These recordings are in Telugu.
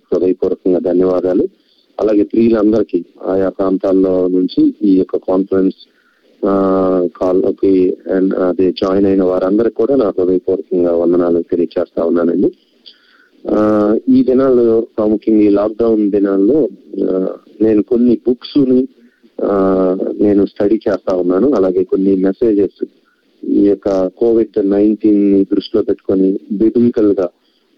హృదయపూర్వకంగా ధన్యవాదాలు అలాగే ప్రియులందరికీ ఆయా ప్రాంతాల్లో నుంచి ఈ యొక్క కాన్ఫరెన్స్ కాల్లోకి అండ్ అదే జాయిన్ అయిన వారందరికీ కూడా నా హృదయపూర్వకంగా వందనాలు తెలియచేస్తా ఉన్నానండి ఆ, ఈ దినాల్లో ప్రాముఖ్యంగా ఈ లాక్డౌన్ దినాల్లో ఆ, నేను కొన్ని బుక్స్ ని ఆ, నేను స్టడీ చేస్తా ఉన్నాను అలాగే కొన్ని మెసేజెస్ ఈ యొక్క కోవిడ్ నైన్టీన్ ని దృష్టిలో పెట్టుకొని బిబిలికల్ గా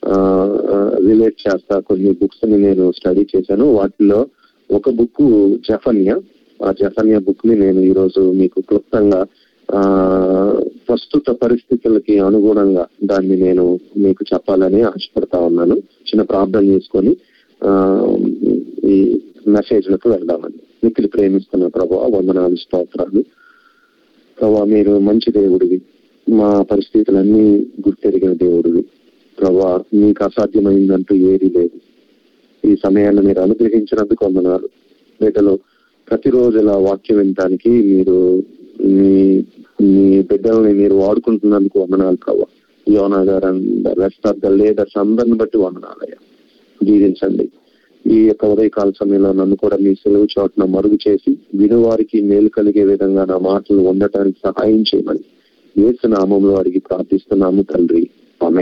రిలేట్ చేస్తా కొన్ని బుక్స్ ని నేను స్టడీ చేశాను వాటిలో ఒక బుక్ జఫన్యా ఆ జఫన్యా బుక్ ని నేను ఈ రోజు మీకు క్లుప్తంగా ఆ ప్రస్తుత పరిస్థితులకి అనుగుణంగా దాన్ని నేను మీకు చెప్పాలని ఆశపడతా ఉన్నాను చిన్న ప్రార్థన చేసుకొని ఆ ఈ మెసేజ్లకు వెళ్దామని మిక్కిలి ప్రేమిస్తున్న ప్రభావ వందనాలు స్తోత్రాలు ప్రభా మీరు మంచి దేవుడివి మా పరిస్థితులన్నీ గుర్తెరిగిన దేవుడివి ప్రభా మీకు అసాధ్యమైందంటూ ఏది లేదు ఈ సమయాన్ని మీరు అనుగ్రహించినందుకు వందనాలు బిడ్డలు ప్రతిరోజు ఇలా వాక్యం వినటానికి మీరు మీ మీ బిడ్డల్ని మీరు వాడుకుంటున్నందుకు వందనాలు ప్రభా యోనా గారు రెస్ట్ ఆఫ్ ద లీడర్స్ అందరిని బట్టి వందనాలయ్యా జీవించండి ఈ యొక్క ఉదయకాల సమయంలో నన్ను కూడా మీ సెలవు చోటున మరుగు చేసి వినువారికి మేలు కలిగే విధంగా నా మాటలు ఉండటానికి సహాయం చేయమని ఏసు నామంలో అడిగి ప్రార్థిస్తున్నాము తండ్రి ఆమె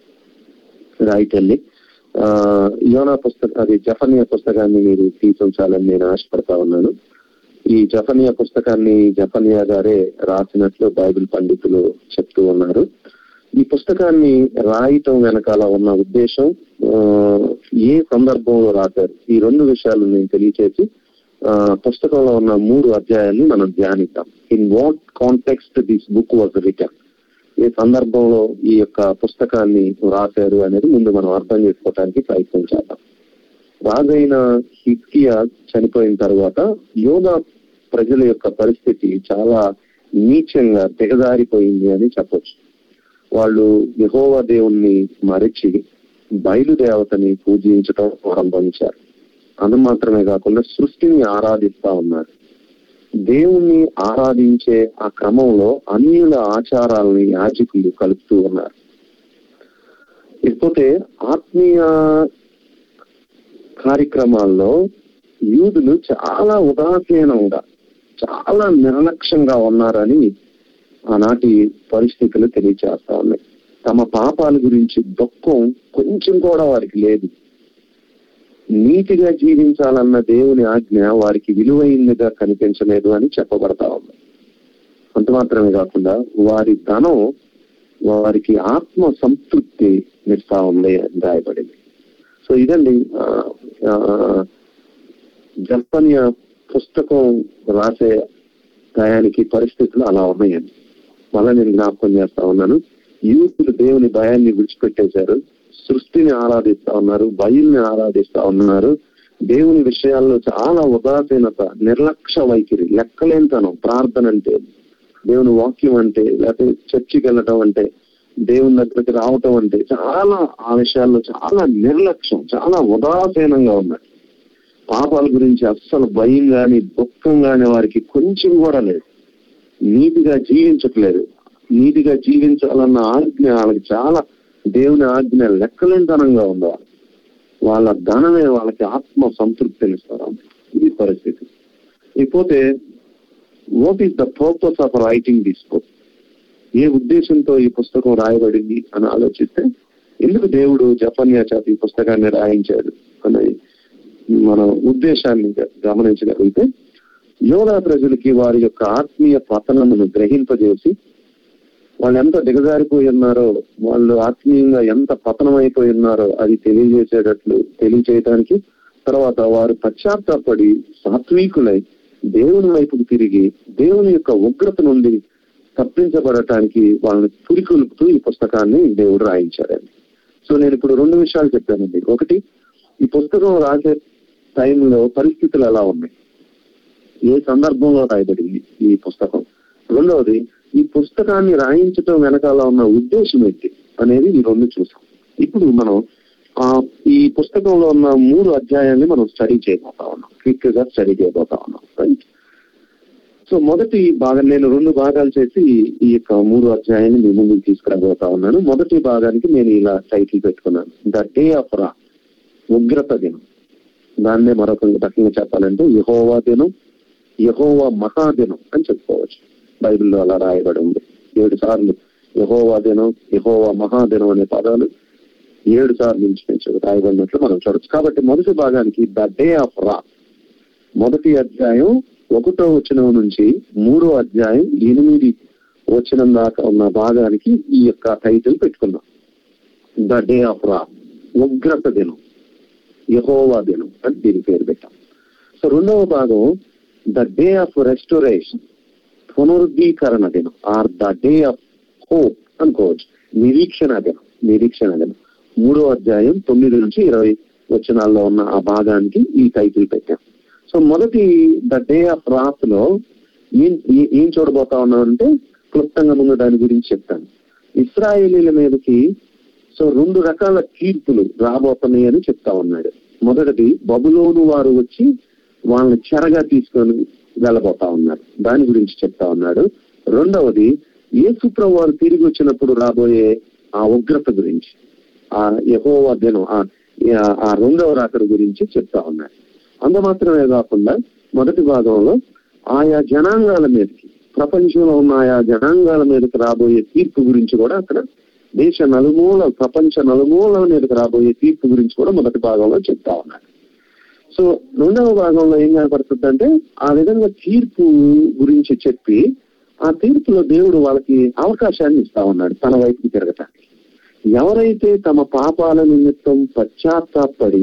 రైట్ అండి ఆ, యోనా పుస్తక అది జఫనియా పుస్తకాన్ని మీరు తీసుంచాలని నేను ఆశపడతా ఉన్నాను ఈ జఫనియా పుస్తకాన్ని జఫనియా గారే రాసినట్లు బైబిల్ పండితులు చెప్తూ ఉన్నారు ఈ పుస్తకాన్ని రాయటం వెనకాల ఉన్న ఉద్దేశం ఆ, ఏ సందర్భంలో రాశారు ఈ రెండు విషయాలు నేను తెలియచేసి ఆ, పుస్తకంలో ఉన్న మూడు అధ్యాయాన్ని మనం ధ్యానిద్దాం in what context this book was written ఏ సందర్భంలో ఈ యొక్క పుస్తకాన్ని రాశారు అనేది ముందు మనం అర్థం చేసుకోవడానికి ప్రయత్నం చేద్దాం రాజైన హిట్కియా చనిపోయిన తర్వాత యోగా ప్రజల యొక్క పరిస్థితి చాలా నీచంగా దిగజారిపోయింది అని చెప్పొచ్చు వాళ్ళు యహోవా దేవుణ్ణి మరిచి బయలుదేవతని పూజించటం ప్రారంభించారు అది మాత్రమే కాకుండా సృష్టిని ఆరాధిస్తా ఉన్నారు దేవుణ్ణి ఆరాధించే ఆ క్రమంలో అన్యుల ఆచారాలని యాజకులు కలుపుతూ ఉన్నారు ఇకపోతే ఆత్మీయ కార్యక్రమాల్లో యూదులు చాలా ఉదాసీనంగా చాలా నిర్లక్ష్యంగా ఉన్నారని ఆనాటి పరిస్థితులు తెలియచేస్తా ఉన్నాయి తమ పాపాల గురించి దుఃఖం కొంచెం కూడా వారికి లేదు నీతిగా జీవించాలన్న దేవుని ఆజ్ఞ వారికి విలువైనదిగా కనిపించలేదు అని చెప్పబడతా ఉంది అంత మాత్రమే కాకుండా వారి ధనం వారికి ఆత్మ సంతృప్తి ఇస్తా ఉంది అని రాయబడింది సో ఇదండి ఆ, ఆ, జపన్య పుస్తకం రాసే టయానికి పరిస్థితులు అలా ఉన్నాయండి మళ్ళీ నేను జ్ఞాపకం చేస్తా ఉన్నాను యూతులు దేవుని భయాన్ని విడిచిపెట్టేశారు సృష్టిని ఆరాధిస్తా ఉన్నారు బయల్ని ఆరాధిస్తా ఉన్నారు దేవుని విషయాల్లో చాలా ఉదాసీనత నిర్లక్ష్య వైఖరి లెక్కలేనితనం ప్రార్థన అంటే దేవుని వాక్యం అంటే లేకపోతే చర్చికి వెళ్ళటం అంటే దేవుని దగ్గరికి రావటం అంటే చాలా ఆ విషయాల్లో చాలా నిర్లక్ష్యం చాలా ఉదాసీనంగా ఉన్నారు పాపాల గురించి అస్సలు భయం గాని దుఃఖం గాని వారికి కొంచెం కూడా లేదు నీతిగా జీవించట్లేదు నీతిగా జీవించాలన్న ఆజ్ఞ వాళ్ళకి చాలా దేవుని ఆజ్ఞ లెక్కలేనితనంగా ఉంది వాళ్ళకి. వాళ్ళ ధనమే వాళ్ళకి ఆత్మ సంతృప్తినిస్తారు ఇది పరిస్థితి ఇకపోతే what is the purpose of writing this book ఏ ఉద్దేశంతో ఈ పుస్తకం రాయబడింది అని ఆలోచిస్తే ఎందుకు దేవుడు జపన్యా చేత ఈ పుస్తకాన్ని రాయించాడు అనే మన ఉద్దేశాన్ని గ- గమనించగలిగితే యోగా ప్రజలకి వారి యొక్క ఆత్మీయ పతనమును గ్రహింపజేసి వాళ్ళు ఎంత దిగజారిపోయి ఉన్నారో వాళ్ళు ఆత్మీయంగా ఎంత పతనమైపోయి ఉన్నారో అది తెలియజేసేటట్లు తెలియజేయడానికి తర్వాత వారు పశ్చాత్తాపడి సాత్వికులై దేవుని వైపుకు తిరిగి దేవుని యొక్క ఉగ్రత నుండి తప్పించబడటానికి వాళ్ళని పురికొల్పుతూ ఈ పుస్తకాన్ని దేవుడు రాయించాడండి సో నేను ఇప్పుడు రెండు విషయాలు చెప్పానండి ఒకటి ఈ పుస్తకం రాసే టైంలో పరిస్థితులు ఎలా ఉన్నాయి ఏ సందర్భంలో రాయబడింది ఈ పుస్తకం రెండవది ఈ పుస్తకాన్ని రాయించటం వెనకాల ఉన్న ఉద్దేశం ఏంటి అనేది ఈ రెండు చూసాం ఇప్పుడు మనం ఆ ఈ పుస్తకంలో ఉన్న మూడు అధ్యాయాన్ని మనం స్టడీ చేయబోతా ఉన్నాం క్విక్ గా స్టడీ చేయబోతా ఉన్నాం రైట్ సో మొదటి భాగం నేను రెండు భాగాలు చేసి ఈ యొక్క మూడు అధ్యాయాన్ని మీ ముందుకు తీసుకురాబోతా ఉన్నాను మొదటి భాగానికి నేను ఇలా టైటిల్ పెట్టుకున్నాను ద డే ఆఫ్ రా ఉగ్రత దినం దాన్నే మరొక రకంగా చెప్పాలంటే యహోవా దినం యహోవా మహాదినం అని చెప్పుకోవచ్చు బైబిల్లో అలా రాయబడి ఉంది ఏడు సార్లు యహోవా దినం యహోవా మహాదినం అనే పదాలు ఏడు సార్లు ఇంచుమించు రాయబడినట్లు మనం చూడొచ్చు కాబట్టి మొదటి భాగానికి ద డే ఆఫ్ రా మొదటి అధ్యాయం ఒకటో వచనం నుంచి మూడో అధ్యాయం ఎనిమిది వచనం దాకా ఉన్న భాగానికి ఈ యొక్క టైటిల్ పెట్టుకున్నాం ద డే ఆఫ్ రా ఉగ్రత దినం యహోవా దినం అని దీని పేరు పెట్టాం సో రెండవ భాగం ద డే ఆఫ్ రెస్టోరేషన్ పునరుద్ధీకరణ దినం or the day of hope అనుకోవచ్చు నిరీక్షణ దినం నిరీక్షణ దినం మూడో అధ్యాయం తొమ్మిది నుంచి ఇరవై వచనాల్లో ఉన్న ఆ భాగానికి ఈ టైటిల్ పెట్టాం సో మొదటి ద డే ఆఫ్ రాత్ లో ఏం ఏ- ఏం చూడబోతా ఉన్నామంటే క్లుప్తంగా ముందు దాని గురించి చెప్తాను ఇస్రాయేలీల మీదకి సో రెండు రకాల తీర్పులు రాబోతున్నాయి అని చెప్తా ఉన్నాడు మొదటిది బబులోను వారు వచ్చి వాళ్ళని చెరగా తీసుకొని వెళ్ళబోతా ఉన్నారు దాని గురించి చెప్తా ఉన్నాడు రెండవది యేసుప్రభు వారు తిరిగి వచ్చినప్పుడు రాబోయే ఆ ఉగ్రత గురించి ఆ యహోవా దినం ఆ- ఆ- ఆ రెండవ రాకడ గురించి చెప్తా ఉన్నాడు అంత మాత్రమే కాకుండా మొదటి భాగంలో ఆయా జనాంగాల మీదకి ప్రపంచంలో ఉన్న ఆయా జనాంగాల మీదకి రాబోయే తీర్పు గురించి కూడా అక్కడ దేశ నలుమూల ప్రపంచ నలుమూలల మీదకి రాబోయే తీర్పు గురించి కూడా మొదటి భాగంలో చెప్తా ఉన్నాడు సో రెండవ భాగంలో ఏం కనపడుతుందంటే ఆ విధంగా తీర్పు గురించి చెప్పి ఆ తీర్పులో దేవుడు వాళ్ళకి అవకాశాన్ని ఇస్తా ఉన్నాడు తన వైపుకి తిరగటానికి ఎవరైతే తమ పాపాల నిమిత్తం పశ్చాత్తాపడి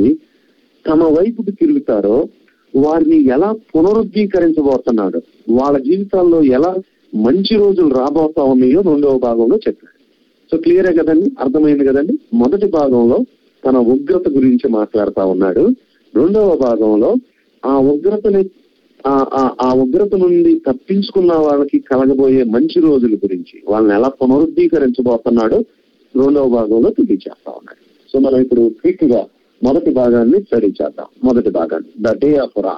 తమ వైపుకి తిరుగుతారో వారిని ఎలా పునరుద్ధీకరించబోతున్నాడు వాళ్ళ జీవితాల్లో ఎలా మంచి రోజులు రాబోతా ఉన్నాయో రెండవ భాగంలో చెప్పాడు సో క్లియరే కదండి అర్థమైంది కదండి మొదటి భాగంలో తన ఉగ్రత గురించి మాట్లాడుతా ఉన్నాడు రెండవ భాగంలో ఆ ఉగ్రతని ఆ- ఆ- ఆ ఉగ్రత నుండి తప్పించుకున్న వాళ్ళకి కలగబోయే మంచి రోజుల గురించి వాళ్ళని ఎలా పునరుద్ధీకరించబోతున్నాడో రెండవ భాగంలో తెలియజేస్తా ఉన్నాడు సో మనం ఇప్పుడు క్విక్ గా మొదటి భాగాన్ని స్టడీ చేద్దాం మొదటి భాగాన్ని the day of wrath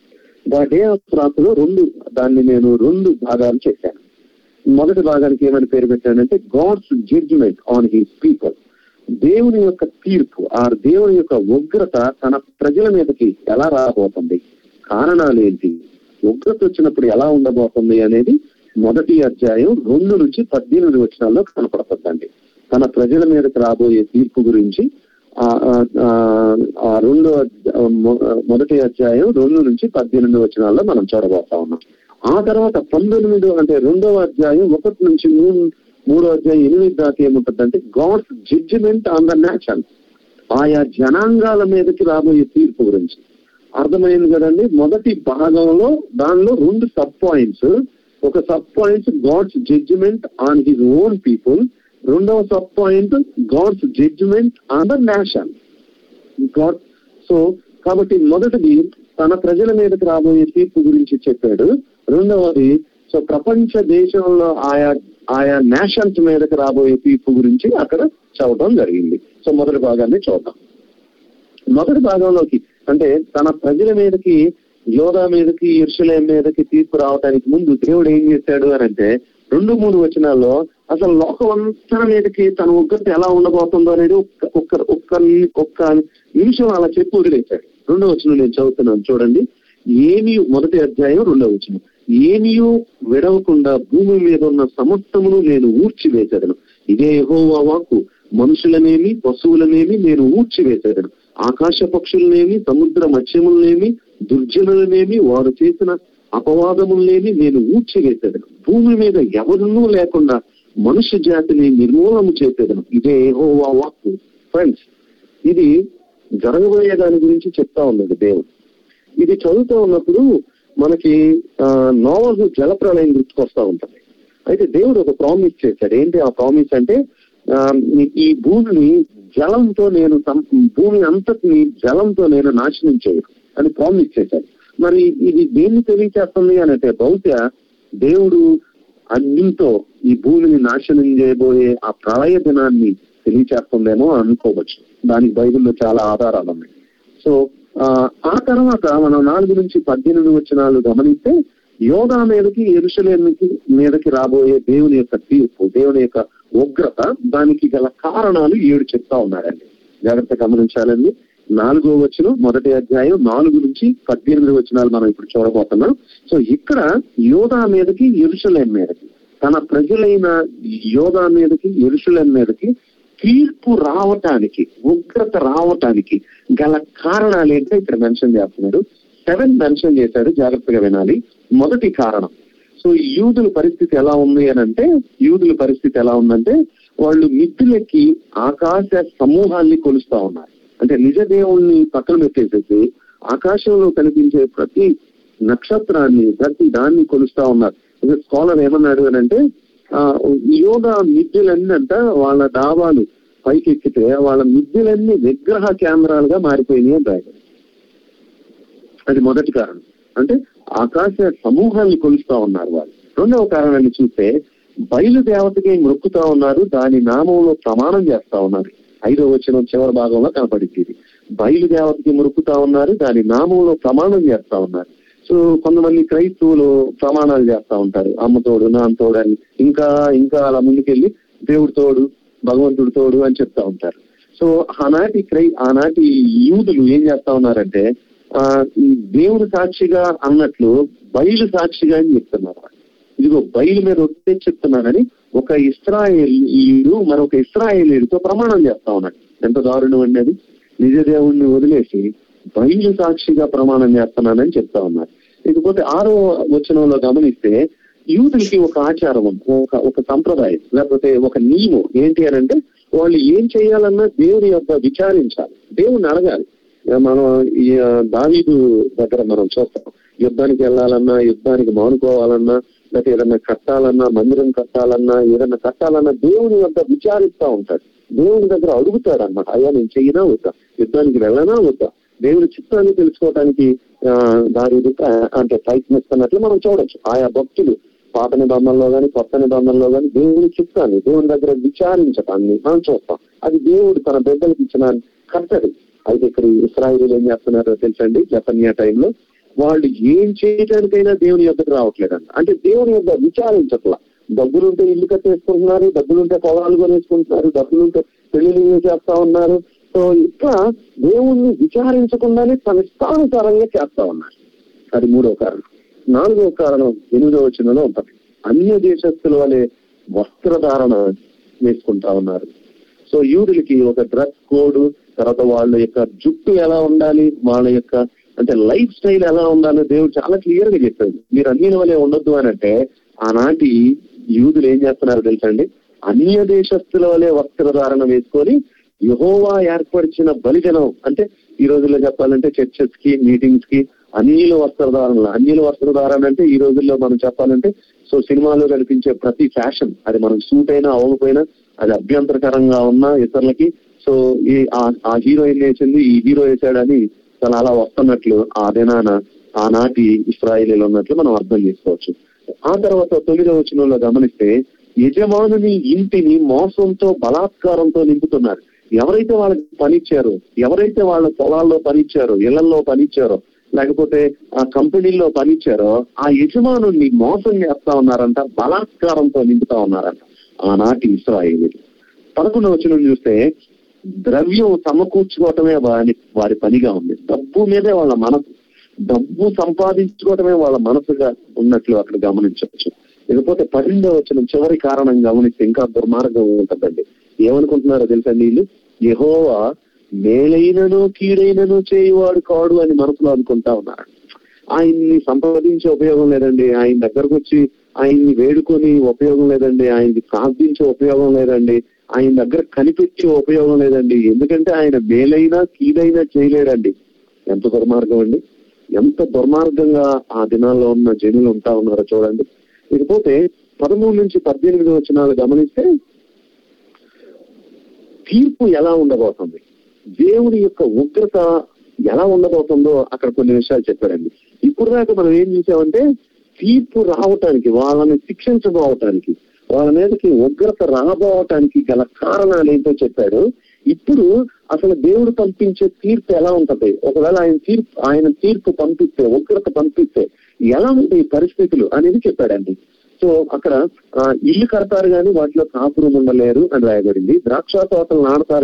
the day of wrath లో రెండు దాన్ని నేను రెండు భాగాలు చేశాను మొదటి భాగానికి ఏమని పేరు పెట్టానంటే God's judgment on his people దేవుని యొక్క తీర్పు ఆ దేవుని యొక్క ఉగ్రత తన ప్రజల మీదకి ఎలా రాబోతుంది కారణాలు ఏంటి ఉగ్రత వచ్చినప్పుడు ఎలా ఉండబోతుంది అనేది మొదటి అధ్యాయం రెండు నుంచి పద్దెనిమిది వచనాల్లో కనపడుతుందండి తన ప్రజల మీదకి రాబోయే తీర్పు గురించి ఆ ఆ- ఆ- ఆ రెండో అధ్యా- మొ- మొదటి అధ్యాయం రెండు నుంచి పద్దెనిమిది వచనాల్లో మనం చూడబోతా ఉన్నాం ఆ తర్వాత పంతొమ్మిది అంటే రెండవ అధ్యాయం ఒకటి నుంచి మూడు మూడో అధ్యాయం ఎనిమిది దాకా ఏముంటుందంటే God's judgment on the nation ఆయా జనాంగాల మీదకి రాబోయే తీర్పు గురించి అర్థమైంది కదండి మొదటి భాగంలో దానిలో రెండు సబ్ పాయింట్స్ ఒక sub point God's judgment on his own people రెండవ sub point God's judgment on the nation God so కాబట్టి మొదటిది తన ప్రజల మీదకి రాబోయే తీర్పు గురించి చెప్పాడు రెండవది సో ప్రపంచ దేశంలో ఆయా ఆయా నేషన్స్ మీదకి రాబోయే తీర్పు గురించి అక్కడ చదవడం జరిగింది సో మొదటి భాగాన్ని చూద్దాం మొదటి భాగంలోకి అంటే తన ప్రజల మీదకి యోధా మీదకి ఇర్షులేం మీదకి తీర్పు రావడానికి ముందు దేవుడు ఏం చేశాడు అని అంటే రెండు మూడు వచనాల్లో అసలు లోకం అంతా మీదకి తన ఉగ్రత ఎలా ఉండబోతుందో అనేది ఒక్క ఒక్క ఒక్క ఒక్క నిమిషం అలా చెప్పి వదిలేశాడు రెండో వచనం నేను చదువుతున్నాను చూడండి ఏమి మొదటి అధ్యాయం రెండో వచనం ఏమియూ విడవకుండా భూమి మీద ఉన్న సమస్తమును నేను ఊడ్చివేసేదను ఇదే యెహోవా వాక్కు మనుషులనేమి పశువులనేమి నేను ఊడ్చివేసేదను ఆకాశ పక్షులనేమి సముద్ర మత్స్యములనేమి దుర్జనులనేమి వారు చేసిన అపవాదములనేమి నేను ఊడ్చివేసేదను భూమి మీద ఎవరునూ లేకుండా మనుష్య జాతిని నిర్మూలన చేసేదను ఇదే యెహోవా వాక్కు ఫ్రెండ్స్ ఇది జరగబోయే దాని గురించి చెప్తా ఉన్నది దేవుడు ఇది చదువుతూ ఉన్నప్పుడు మనకి ఆ, నోవహు జలప్రలయం గుర్తుకొస్తా ఉంటుంది అయితే దేవుడు ఒక ప్రామిస్ చేశాడు ఏంటి ఆ ప్రామిస్ అంటే ఆ, ఈ- ఈ భూమిని జలంతో నేను సం- భూమి అంతటిని జలంతో నేను నాశనం చేయను అని ప్రామిస్ చేశాడు మరి ఇది దేన్ని తెలియచేస్తుంది అని అంటే బహుశా దేవుడు అగ్నితో ఈ భూమిని నాశనం చేయబోయే ఆ ప్రళయ దినాన్ని తెలియచేస్తుందేమో అనుకోవచ్చు దానికి బైబిల్లో చాలా ఆధారాలు ఉన్నాయి సో ఆ, ఆ తర్వాత మనం నాలుగు నుంచి పద్దెనిమిది వచనాలు గమనిస్తే యోగా మీదకి ఎరుసలేమికి మీదకి రాబోయే దేవుని యొక్క తీర్పు దేవుని యొక్క ఉగ్రత దానికి గల కారణాలు ఏడు చెప్తా ఉన్నాడండి జాగ్రత్త గమనించాలండి నాలుగో వచనం మొదటి అధ్యాయం నాలుగు నుంచి పద్దెనిమిది వచనాలు మనం ఇప్పుడు చూడబోతున్నాం సో ఇక్కడ యోధా మీదకి ఎరుసలేం మీదకి తన ప్రజలైన యోధా మీదకి ఎరుసలేం మీదకి తీర్పు రావటానికి ఉగ్రత రావటానికి గల కారణాలు ఏంటో ఇక్కడ మెన్షన్ చేస్తున్నాడు సెవెన్ మెన్షన్ చేశాడు జాగ్రత్తగా వినాలి మొదటి కారణం సో యూదుల పరిస్థితి ఎలా ఉంది అని అంటే యూదుల పరిస్థితి ఎలా ఉందంటే వాళ్ళు మిత్తులెక్కి ఆకాశ సమూహాన్ని కొలుస్తా ఉన్నారు అంటే నిజ దేవుణ్ణి పక్కన పెట్టేసేసి ఆకాశంలో కనిపించే ప్రతి నక్షత్రాన్ని ప్రతి దాన్ని కొలుస్తా ఉన్నారు స్కాలర్ ఏమన్నాడు అని అంటే ఆ, యోగా మిద్దులన్నీ అంట వాళ్ళ డాబాలు పైకి ఎక్కితే వాళ్ళ మిద్దులన్నీ విగ్రహ కేంద్రాలుగా మారిపోయినాయి అని రాయడం అది మొదటి కారణం అంటే ఆకాశ సమూహాన్ని కొలుస్తా ఉన్నారు వాళ్ళు రెండవ కారణాన్ని చూస్తే బయలు దేవతకి మొక్కుతా ఉన్నారు దాని నామంలో ప్రమాణం చేస్తా ఉన్నారు ఐదో వచ్చిన చివరి భాగంలో కనపడింది ఇది బయలు దేవతకి మొక్కుతా ఉన్నారు దాని నామంలో ప్రమాణం చేస్తా ఉన్నారు సో కొంతమంది క్రైస్తవులు ప్రమాణాలు చేస్తా ఉంటారు అమ్మ తోడు నాన్న తోడు అని ఇంకా ఇంకా అలా ముందుకెళ్ళి దేవుడు తోడు భగవంతుడు తోడు అని చెప్తా ఉంటారు సో ఆనాటి క్రై ఆనాటి యూదులు ఏం చేస్తా ఉన్నారంటే ఆ ఈ దేవుడు సాక్షిగా అన్నట్లు బయలు సాక్షిగా అని చెప్తున్నారు ఇదిగో బయలు మీద వస్తే చెప్తున్నానని ఒక ఇస్రాయేలీయుడు మరొక ఇస్రాయేలీయుడితో ప్రమాణం చేస్తా ఉన్నాడు ఎంత దారుణం అండి అది నిజ దేవుణ్ణి వదిలేసి బయలు సాక్షిగా ప్రమాణం చేస్తున్నానని చెప్తా ఉన్నారు ఇకపోతే ఆరో వచనంలో గమనిస్తే యూదులకి ఒక ఆచారం ఉంది ఒక ఒక సంప్రదాయం లేకపోతే ఒక నియమం ఏంటి అని అంటే వాళ్ళు ఏం చేయాలన్నా దేవుని యొక్క విచారించాలి దేవుణ్ణి అడగాలి మనం ఈ ఆ, దావీదు దగ్గర మనం చూస్తాం యుద్ధానికి వెళ్ళాలన్నా యుద్ధానికి మానుకోవాలన్నా లేకపోతే ఏదన్నా కట్టాలన్నా మందిరం కట్టాలన్నా ఏదన్నా కట్టాలన్నా దేవుని వద్ద విచారిస్తా ఉంటాడు దేవుని దగ్గర అడుగుతాడు అనమాట అయ్యా నేను చెయ్యినా వద్దా యుద్ధానికి వెళ్ళనా వద్దా దేవుని చిత్తాన్ని తెలుసుకోవడానికి ఆ, దావీదు ఆ, అంటే ప్రయత్నిస్తున్నట్లు మనం చూడొచ్చు ఆయా భక్తులు పాత నిబంధనలో గాని కొత్త నిబంధనలో గాని దేవుని చిత్తాన్ని దేవుని దగ్గర విచారించటాన్ని మనం చూస్తాం అది దేవుడు తన బిడ్డలకు ఇచ్చిన కర్తది అయితే ఇక్కడ ఇస్రాయిల్ ఏం చేస్తున్నారో తెలుసండి జపన్యా టైంలో వాళ్ళు ఏం చేయడానికైనా దేవుని యొక్కకు రావట్లేదంట అంటే దేవుని యొక్క విచారించట్లా డబ్బులుంటే ఇల్లు కట్టేసుకుంటున్నారు డబ్బులుంటే పొలాలు కొనేసుకుంటున్నారు డబ్బులుంటే పెళ్లిళ్ళు చేస్తా ఉన్నారు సో ఇట్లా దేవుణ్ణి విచారించకుండానే తన ఇష్టానుసారంగా చేస్తా ఉన్నారు అది మూడో కారణం నాలుగో కారణం ఎనిమిదో వచనంలో ఉంటుంది అన్య దేశస్తుల వలె వస్త్రధారణ వేసుకుంటా ఉన్నారు సో యూదులకి ఒక డ్రెస్ కోడ్ తర్వాత వాళ్ళ యొక్క జుట్టు ఎలా ఉండాలి వాళ్ళ యొక్క అంటే లైఫ్ స్టైల్ ఎలా ఉండాలో దేవుడు చాలా క్లియర్ గా చెప్పాడు మీరు అన్నిల వలె ఉండొద్దు అని అంటే ఆనాటి యూదులు ఏం చేస్తున్నారు తెలుసండి అన్య దేశస్తుల వలె వస్త్రధారణ వేసుకొని యహోవా ఏర్పరిచిన బలిజనం అంటే ఈ రోజుల్లో చెప్పాలంటే చర్చెస్ కి మీటింగ్స్ కి అన్యుల వస్త్రధారణ అన్యుల వస్త్రధారణ అంటే ఈ రోజుల్లో మనం చెప్పాలంటే సో సినిమాలో కనిపించే ప్రతి ఫ్యాషన్ అది మనం సూట్ అయినా అవ్వకపోయినా అది అభ్యంతరకరంగా ఉన్నా ఇతరులకి సో ఈ ఆ- ఆ హీరోయిన్ వేసింది ఈ హీరో వేసాడని తను అలా వస్తున్నట్లు ఆ దినాన ఆనాటి ఇస్రాయిలీలు ఉన్నట్లు మనం అర్థం చేసుకోవచ్చు ఆ తర్వాత తొమ్మిదో వచనంలో గమనిస్తే యజమానుని ఇంటిని మోసంతో బలాత్కారంతో నింపుతున్నారు ఎవరైతే వాళ్ళకి పనిచ్చారో ఎవరైతే వాళ్ళ పొలాల్లో పనిచ్చారో ఇళ్లలో పనిచ్చారో లేకపోతే ఆ కంపెనీల్లో పనిచ్చారో ఆ యజమానుని మోసం చేస్తా ఉన్నారంట బలాత్కారంతో నింపుతా ఉన్నారంట ఆనాటి ఇస్రాయేలీలు పదకొండవ వచనం చూస్తే ద్రవ్యం సమకూర్చుకోవటమే వారి వారి పనిగా ఉంది డబ్బు మీదే వాళ్ళ మనసు డబ్బు సంపాదించుకోవటమే వాళ్ళ మనసుగా ఉన్నట్లు అక్కడ గమనించవచ్చు ఇకపోతే పన్నెండవ వచ్చిన చివరి కారణం గమనిస్తే ఇంకా దుర్మార్గం ఉంటుందండి ఏమనుకుంటున్నారో తెలుసా వీళ్ళు యెహోవా మేలైనను కీడైనను చేయువాడు కాడు అని మనసులో అనుకుంటా ఉన్నారు ఆయన్ని సంపాదించే ఉపయోగం లేదండి ఆయన దగ్గరకు వచ్చి ఆయన్ని వేడుకొని ఉపయోగం లేదండి ఆయన్ని ప్రార్థించే ఉపయోగం లేదండి ఆయన దగ్గర కనిపించే ఉపయోగం లేదండి ఎందుకంటే ఆయన మేలైనా కీడైనా చేయలేడండి ఎంత దుర్మార్గం అండి ఎంత దుర్మార్గంగా ఆ దినాల్లో ఉన్న జనులు ఉంటా ఉన్నారో చూడండి ఇకపోతే పదమూడు నుంచి పద్దెనిమిది వచనాలు గమనిస్తే తీర్పు ఎలా ఉండబోతుంది దేవుని యొక్క ఉగ్రత ఎలా ఉండబోతుందో అక్కడ కొన్ని విషయాలు చెప్పారండి ఇప్పుడు దాకా మనం ఏం చూసామంటే తీర్పు రావటానికి వాళ్ళని శిక్షించబోవటానికి వాళ్ళ మీదకి ఉగ్రత రాబోవటానికి గల కారణాలు ఏంటో చెప్పాడు ఇప్పుడు అసలు దేవుడు పంపించే తీర్పు ఎలా ఉంటది ఒకవేళ ఆయన తీర్పు ఆయన తీర్పు పంపిస్తే ఉగ్రత పంపిస్తే ఎలా ఉంటాయి ఈ పరిస్థితులు అనేది చెప్పాడండి సో అక్కడ ఆ, ఇల్లు కడతారు కానీ వాటిలో కాపురం ఉండలేరు అని రాయబడింది ద్రాక్ష తోటలు నాడతారు కానీ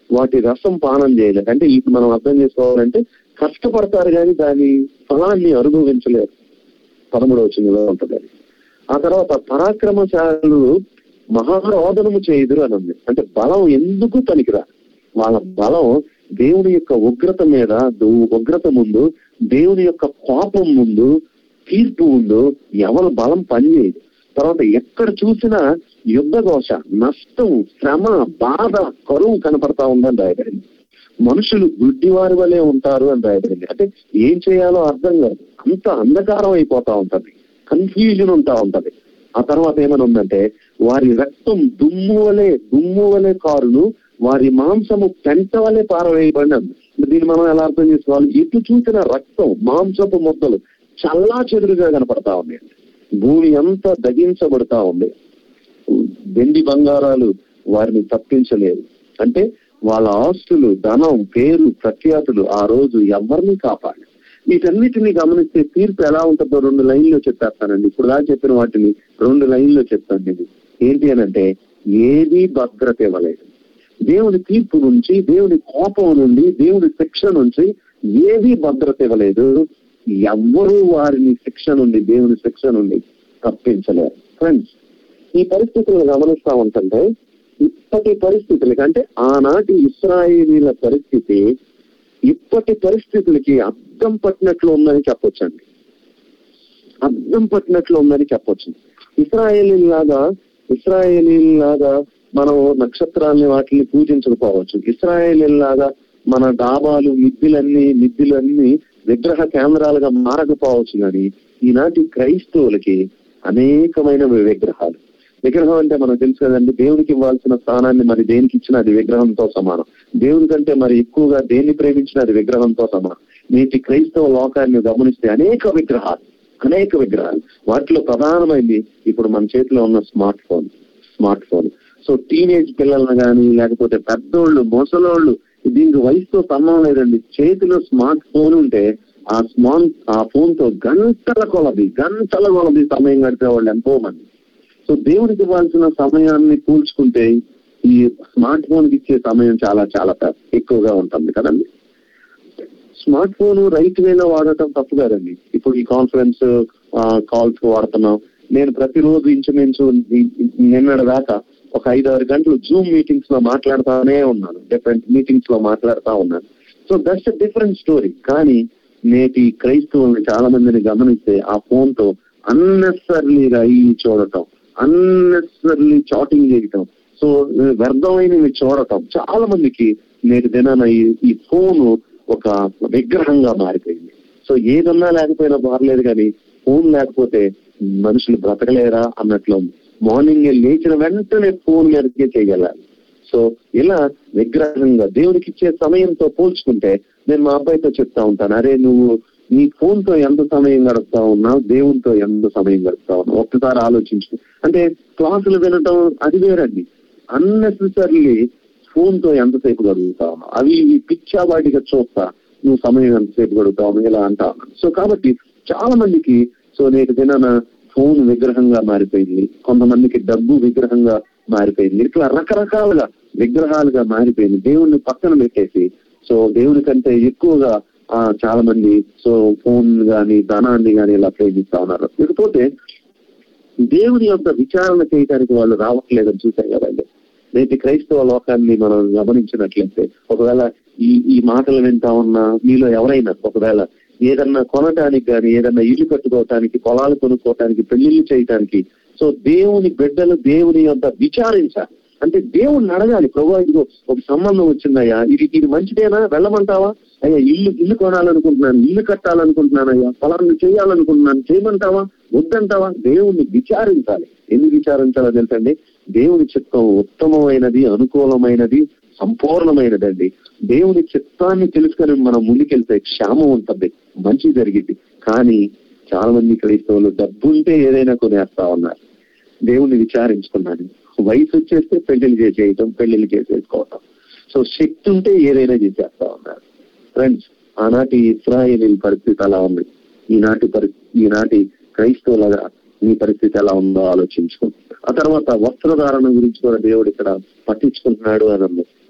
వాటి రసం పానం చేయలేరు అంటే ఇప్పుడు మనం అర్థం చేసుకోవాలంటే కష్టపడతారు కానీ దాని ఫలాన్ని అనుభవించలేరు పదమూడవ చిన్నలో ఉంటుంది అది. ఆ తర్వాత పరాక్రమశాలు మహారోదనము చేయుదురు అని ఉంది అంటే బలం ఎందుకు పనికిరా వాళ్ళ బలం దేవుని యొక్క ఉగ్రత మీద దు- ఉగ్రత ముందు దేవుని యొక్క కోపం ముందు తీర్పు ముందు ఎవరి బలం పనిచేయదు తర్వాత ఎక్కడ చూసినా యుద్ధ ఘోష నష్టం శ్రమ బాధ కరువు కనపడతా ఉందని రాయబడింది మనుషులు గుడ్డివారి వలె ఉంటారు అని రాయబడింది అంటే ఏం చేయాలో అర్థం కాదు అంత అంధకారం అయిపోతా ఉంటది కన్ఫ్యూజన్ ఉంటా ఉంటది ఆ తర్వాత ఏమైనా ఉందంటే వారి రక్తం దుమ్ము వలె దుమ్ము వలె కారును వారి మాంసము పెంట వలె పారవేయబడినది దీన్ని మనం ఎలా అర్థం చేసుకోవాలి ఎటు చూసిన రక్తం మాంసపు ముద్దలు చల్లా చెదురుగా కనపడతా ఉంది భూమి అంతా దగించబడతా ఉంది వెండి బంగారాలు వారిని తప్పించలేదు అంటే వాళ్ళ ఆస్తులు ధనం పేరు ప్రఖ్యాతులు ఆ రోజు ఎవరిని కాపాడు వీటన్నిటిని గమనిస్తే తీర్పు ఎలా ఉంటుందో రెండు లైన్లో చెప్పేస్తానండి ఇప్పుడు దాకా చెప్పిన వాటిని రెండు లైన్లో చెప్తాను నేను ఏంటి అని అంటే ఏది భద్రత ఇవ్వలేదు దేవుని తీర్పు నుంచి దేవుని కోపం నుండి దేవుని శిక్ష నుంచి ఏది భద్రత ఇవ్వలేదు ఎవ్వరూ వారిని శిక్ష నుండి దేవుని శిక్ష నుండి తప్పించలేరు ఫ్రెండ్స్ ఈ పరిస్థితులను గమనిస్తా ఉంటుంటే ఇప్పటి పరిస్థితులకి అంటే ఆనాటి ఇస్రాయేలీల పరిస్థితి ఇప్పటి పరిస్థితులకి అద్దం పట్టినట్లు ఉందని చెప్పొచ్చండి అద్దం పట్టినట్లు ఉందని చెప్పొచ్చు ఇస్రాయేలీ లాగా ఇస్రాయేలీ లాగా మనం నక్షత్రాన్ని వాటిని పూజించకపోవచ్చు ఇస్రాయేలీ లాగా మన డాబాలు మిద్దులన్నీ మిద్దులన్నీ విగ్రహ కేంద్రాలుగా మారకపోవచ్చు కానీ ఈనాటి క్రైస్తవులకి అనేకమైన విగ్రహాలు విగ్రహం అంటే మనకు తెలుసు కదండి దేవునికి ఇవ్వాల్సిన స్థానాన్ని మరి దేనికి ఇచ్చినా అది విగ్రహంతో సమానం దేవుని కంటే మరి ఎక్కువగా దేన్ని ప్రేమించినా అది విగ్రహంతో సమానం నేటి క్రైస్తవ లోకాన్ని గమనిస్తే అనేక విగ్రహాలు అనేక విగ్రహాలు వాటిలో ప్రధానమైంది ఇప్పుడు మన చేతిలో ఉన్న smart phone smart phone so teenage పిల్లలను కానీ లేకపోతే పెద్దోళ్ళు ముసలోళ్ళు దీనికి వయసుతో సంబంధం లేదండి చేతిలో స్మార్ట్ ఫోన్ ఉంటే ఆ స్మార్ట్ ఆ ఫోన్ తో గంటల కొలది గంటల కొలది సమయం గడిపే వాళ్ళు ఎంతో మంది సో దేవుడికి ఇవ్వాల్సిన సమయాన్ని కూల్చుకుంటే ఈ స్మార్ట్ ఫోన్ కి ఇచ్చే సమయం చాలా చాలా త- ఎక్కువగా ఉంటుంది కదండి స్మార్ట్ ఫోన్ రైట్ వేలో వాడటం తప్పు కాదండి ఇప్పుడు ఈ కాన్ఫరెన్స్ కాల్స్ వాడుతున్నాం నేను ప్రతిరోజు ఇంచుమించు ఈ- ఈ- నిన్నటి దాకా ఒక ఐదు ఆరు గంటలు జూమ్ మీటింగ్స్ లో మాట్లాడుతానే ఉన్నాను డిఫరెంట్ మీటింగ్స్ లో మాట్లాడుతా ఉన్నాను so that's a different story కానీ నేటి క్రైస్తవుల్ని చాలా మందిని గమనిస్తే ఆ ఫోన్ తో అన్నెసరీగా ఈ చూడటం అన్నెసరీ చాటింగ్ చేయటం సో వ్యర్థమైనవి చూడటం చాలా మందికి నేటి దినాన ఈ ఈ ఫోన్ ఒక విగ్రహంగా మారిపోయింది సో ఏదన్నా లేకపోయినా పర్లేదు కానీ ఫోన్ లేకపోతే మనుషులు బ్రతకలేరా అన్నట్లు ఉంది. మార్నింగ్ లేచిన వెంటనే ఫోన్ మీదకే చేయగలాలి సో ఇలా విగ్రహంగా దేవునికి ఇచ్చే సమయంతో పోల్చుకుంటే నేను మా అబ్బాయితో చెప్తా ఉంటాను అరే నువ్వు నీ ఫోన్ తో ఎంత సమయం గడుపుతా ఉన్నావు దేవునితో ఎంత సమయం గడుపుతా ఉన్నావు ఒక్కసారి ఆలోచించు అంటే క్లాసులు వినటం అది వేరండి అన్నెసెసరీ ఫోన్ తో ఎంతసేపు గడుపుతా ఉన్నావు అవి ఇవి పిచ్చా వాటిగా చూస్తా నువ్వు సమయం ఎంతసేపు గడుపుతా ఉన్నావు ఇలా అంటా ఉన్నాను సో కాబట్టి చాలా మందికి సో నేటి దినాన ఫోన్ విగ్రహంగా మారిపోయింది కొంతమందికి డబ్బు విగ్రహంగా మారిపోయింది ఇట్లా రకరకాలుగా విగ్రహాలుగా మారిపోయింది దేవుణ్ణి పక్కన పెట్టేసి సో దేవుని కంటే ఎక్కువగా ఆ చాలా మంది సో ఫోన్ గాని ధనాన్ని గాని ఇలా ప్రేమిస్తా ఉన్నారు ఇకపోతే దేవుని యొక్క విచారణ చేయడానికి వాళ్ళు రావట్లేదని చూసాం కదండి నేటి క్రైస్తవ లోకాన్ని మనం గమనించినట్లయితే ఒకవేళ ఈ ఈ మాటలు వింటా ఉన్న మీలో ఎవరైనా ఒకవేళ ఏదన్నా కొనటానికి కానీ ఏదన్నా ఇల్లు కట్టుకోవటానికి పొలాలు కొనుక్కోవటానికి పెళ్లిళ్ళు చేయటానికి సో దేవుని బిడ్డలు దేవుని యొక్క విచారించాలి అంటే దేవుణ్ణి అడగాలి ప్రభు ఇదిగో ఒక సంబంధం వచ్చిందయ్యా ఇది ఇది మంచిదేనా వెళ్ళమంటావా అయ్యా ఇల్లు ఇల్లు కొనాలనుకుంటున్నాను ఇల్లు కట్టాలనుకుంటున్నాను అయ్యా పొలాన్ని చేయాలనుకుంటున్నాను చేయమంటావా వద్దంటావా దేవుణ్ణి విచారించాలి ఎందుకు విచారించాలో తెలుసండి దేవుని చిత్తం ఉత్తమమైనది అనుకూలమైనది సంపూర్ణమైనదండి దేవుని చిత్తాన్ని తెలుసుకొని మనం ముందుకెళ్తే క్షేమం ఉంటుంది మంచి జరిగింది కానీ చాలా మంది క్రైస్తవులు డబ్బుంటే ఏదైనా కొనేస్తా ఉన్నారు దేవుణ్ణి విచారించుకున్నాను వయసు వచ్చేస్తే పెళ్లిళ్ళు చేసేయటం పెళ్లిళ్ళు చేసేసుకోవటం సో శక్తి ఉంటే ఏదైనా చేసేస్తా ఉన్నారు ఫ్రెండ్స్ ఆనాటి ఇస్రాయేలీ పరిస్థితి అలా ఉంది ఈనాటి పరిస్థితి ఈనాటి క్రైస్తవులుగా మీ పరిస్థితి ఎలా ఉందో ఆలోచించుకో ఆ తర్వాత వస్త్రధారణ గురించి కూడా దేవుడు ఇక్కడ పట్టించుకుంటున్నాడు అని ఉంది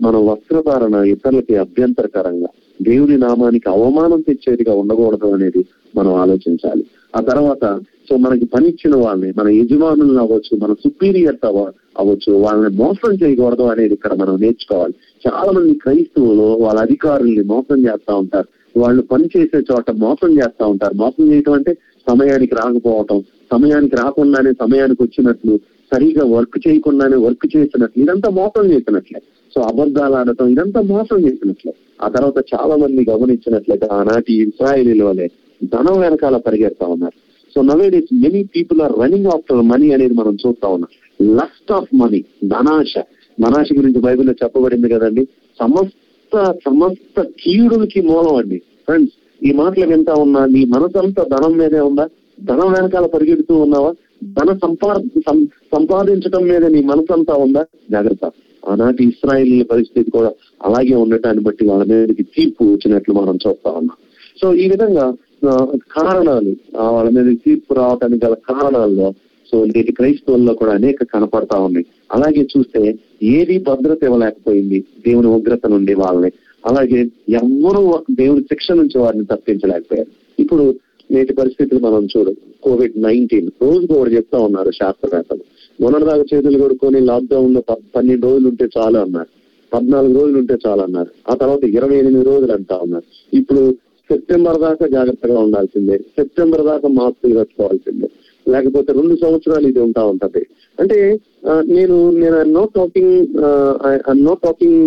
మన వస్త్రధారణ ఇతరులకి అభ్యంతరకరంగా దేవుని నామానికి అవమానం తెచ్చేదిగా ఉండకూడదు అనేది మనం ఆలోచించాలి ఆ తర్వాత సో మనకి పని ఇచ్చిన వాళ్ళని మన యజమానులను అవ్వచ్చు మన సుపీరియర్స్ అవ అవ్వచ్చు వాళ్ళని మోసం చేయకూడదు అనేది ఇక్కడ మనం నేర్చుకోవాలి చాలా మంది క్రైస్తవులు వాళ్ళ అధికారుల్ని మోసం చేస్తా ఉంటారు వాళ్ళు పని చేసే చోట మోసం చేస్తా ఉంటారు మోసం చేయటం అంటే సమయానికి రాకపోవటం సమయానికి రాకుండానే సమయానికి వచ్చినట్లు సరిగా వర్క్ చేయకుండానే వర్క్ చేసినట్లు ఇదంతా మోసం చేసినట్లే సో అబద్ధాలు ఆడటం ఇదంతా మోసం చేసినట్లే ఆ తర్వాత చాలా మంది గమనించినట్లయితే ఆనాటి ఇస్రాయలీల వలె ధనం వెనకాల పరిగెడతా ఉన్నారు so nowadays is many people are running after money అనేది మనం చూస్తా ఉన్నాం లస్ట్ ఆఫ్ మనీ ధనాశ ధనాశ గురించి బైబిల్లో చెప్పబడింది కదండి సమస్త సమస్త కీడులకి మూలం అండి ఫ్రెండ్స్ ఈ మాటలు వింటా ఉన్నా నీ మనసంతా ధనం మీదే ఉందా ధనం వెనకాల పరిగెడుతూ ఉన్నావా ధన సంపా సం- సంపాదించడం మీద నీ మనసంతా ఉందా జాగ్రత్త ఆనాటి ఇస్రాయిల్ పరిస్థితి కూడా అలాగే ఉండటాన్ని బట్టి వాళ్ళ మీదకి తీర్పు వచ్చినట్లు మనం చూస్తా ఉన్నాం సో ఈ విధంగా ఆ, కారణాలు ఆ, వాళ్ళ మీద తీర్పు రావడానికి గల కారణాల్లో సో నేటి క్రైస్తవుల్లో కూడా అనేక కనపడతా ఉన్నాయి అలాగే చూస్తే ఏది భద్రత ఇవ్వలేకపోయింది దేవుని ఉగ్రత నుండి వాళ్ళని అలాగే ఎవ్వరూ దేవుని శిక్ష నుంచి వారిని తప్పించలేకపోయారు ఇప్పుడు నేటి పరిస్థితులు మనం చూడు కోవిడ్ నైన్టీన్ రోజుకు ఒకటి చెప్తా ఉన్నారు శాస్త్రవేత్తలు మొన్నటిదాకా చేతులు కొడుకొని లాక్డౌన్ లో ప- పన్నెండు రోజులు ఉంటే చాలు అన్నారు పద్నాలుగు రోజులు ఉంటే చాలు అన్నారు ఆ తర్వాత ఇరవై ఎనిమిది రోజులు అంటా ఉన్నారు ఇప్పుడు సెప్టెంబర్ దాకా జాగ్రత్తగా ఉండాల్సిందే సెప్టెంబర్ దాకా మాస్కులు కట్టుకోవాల్సిందే లేకపోతే రెండు సంవత్సరాలు ఇది ఉంటా ఉంటది అంటే ఆ, నేను నేను I'm not talking I'm not talking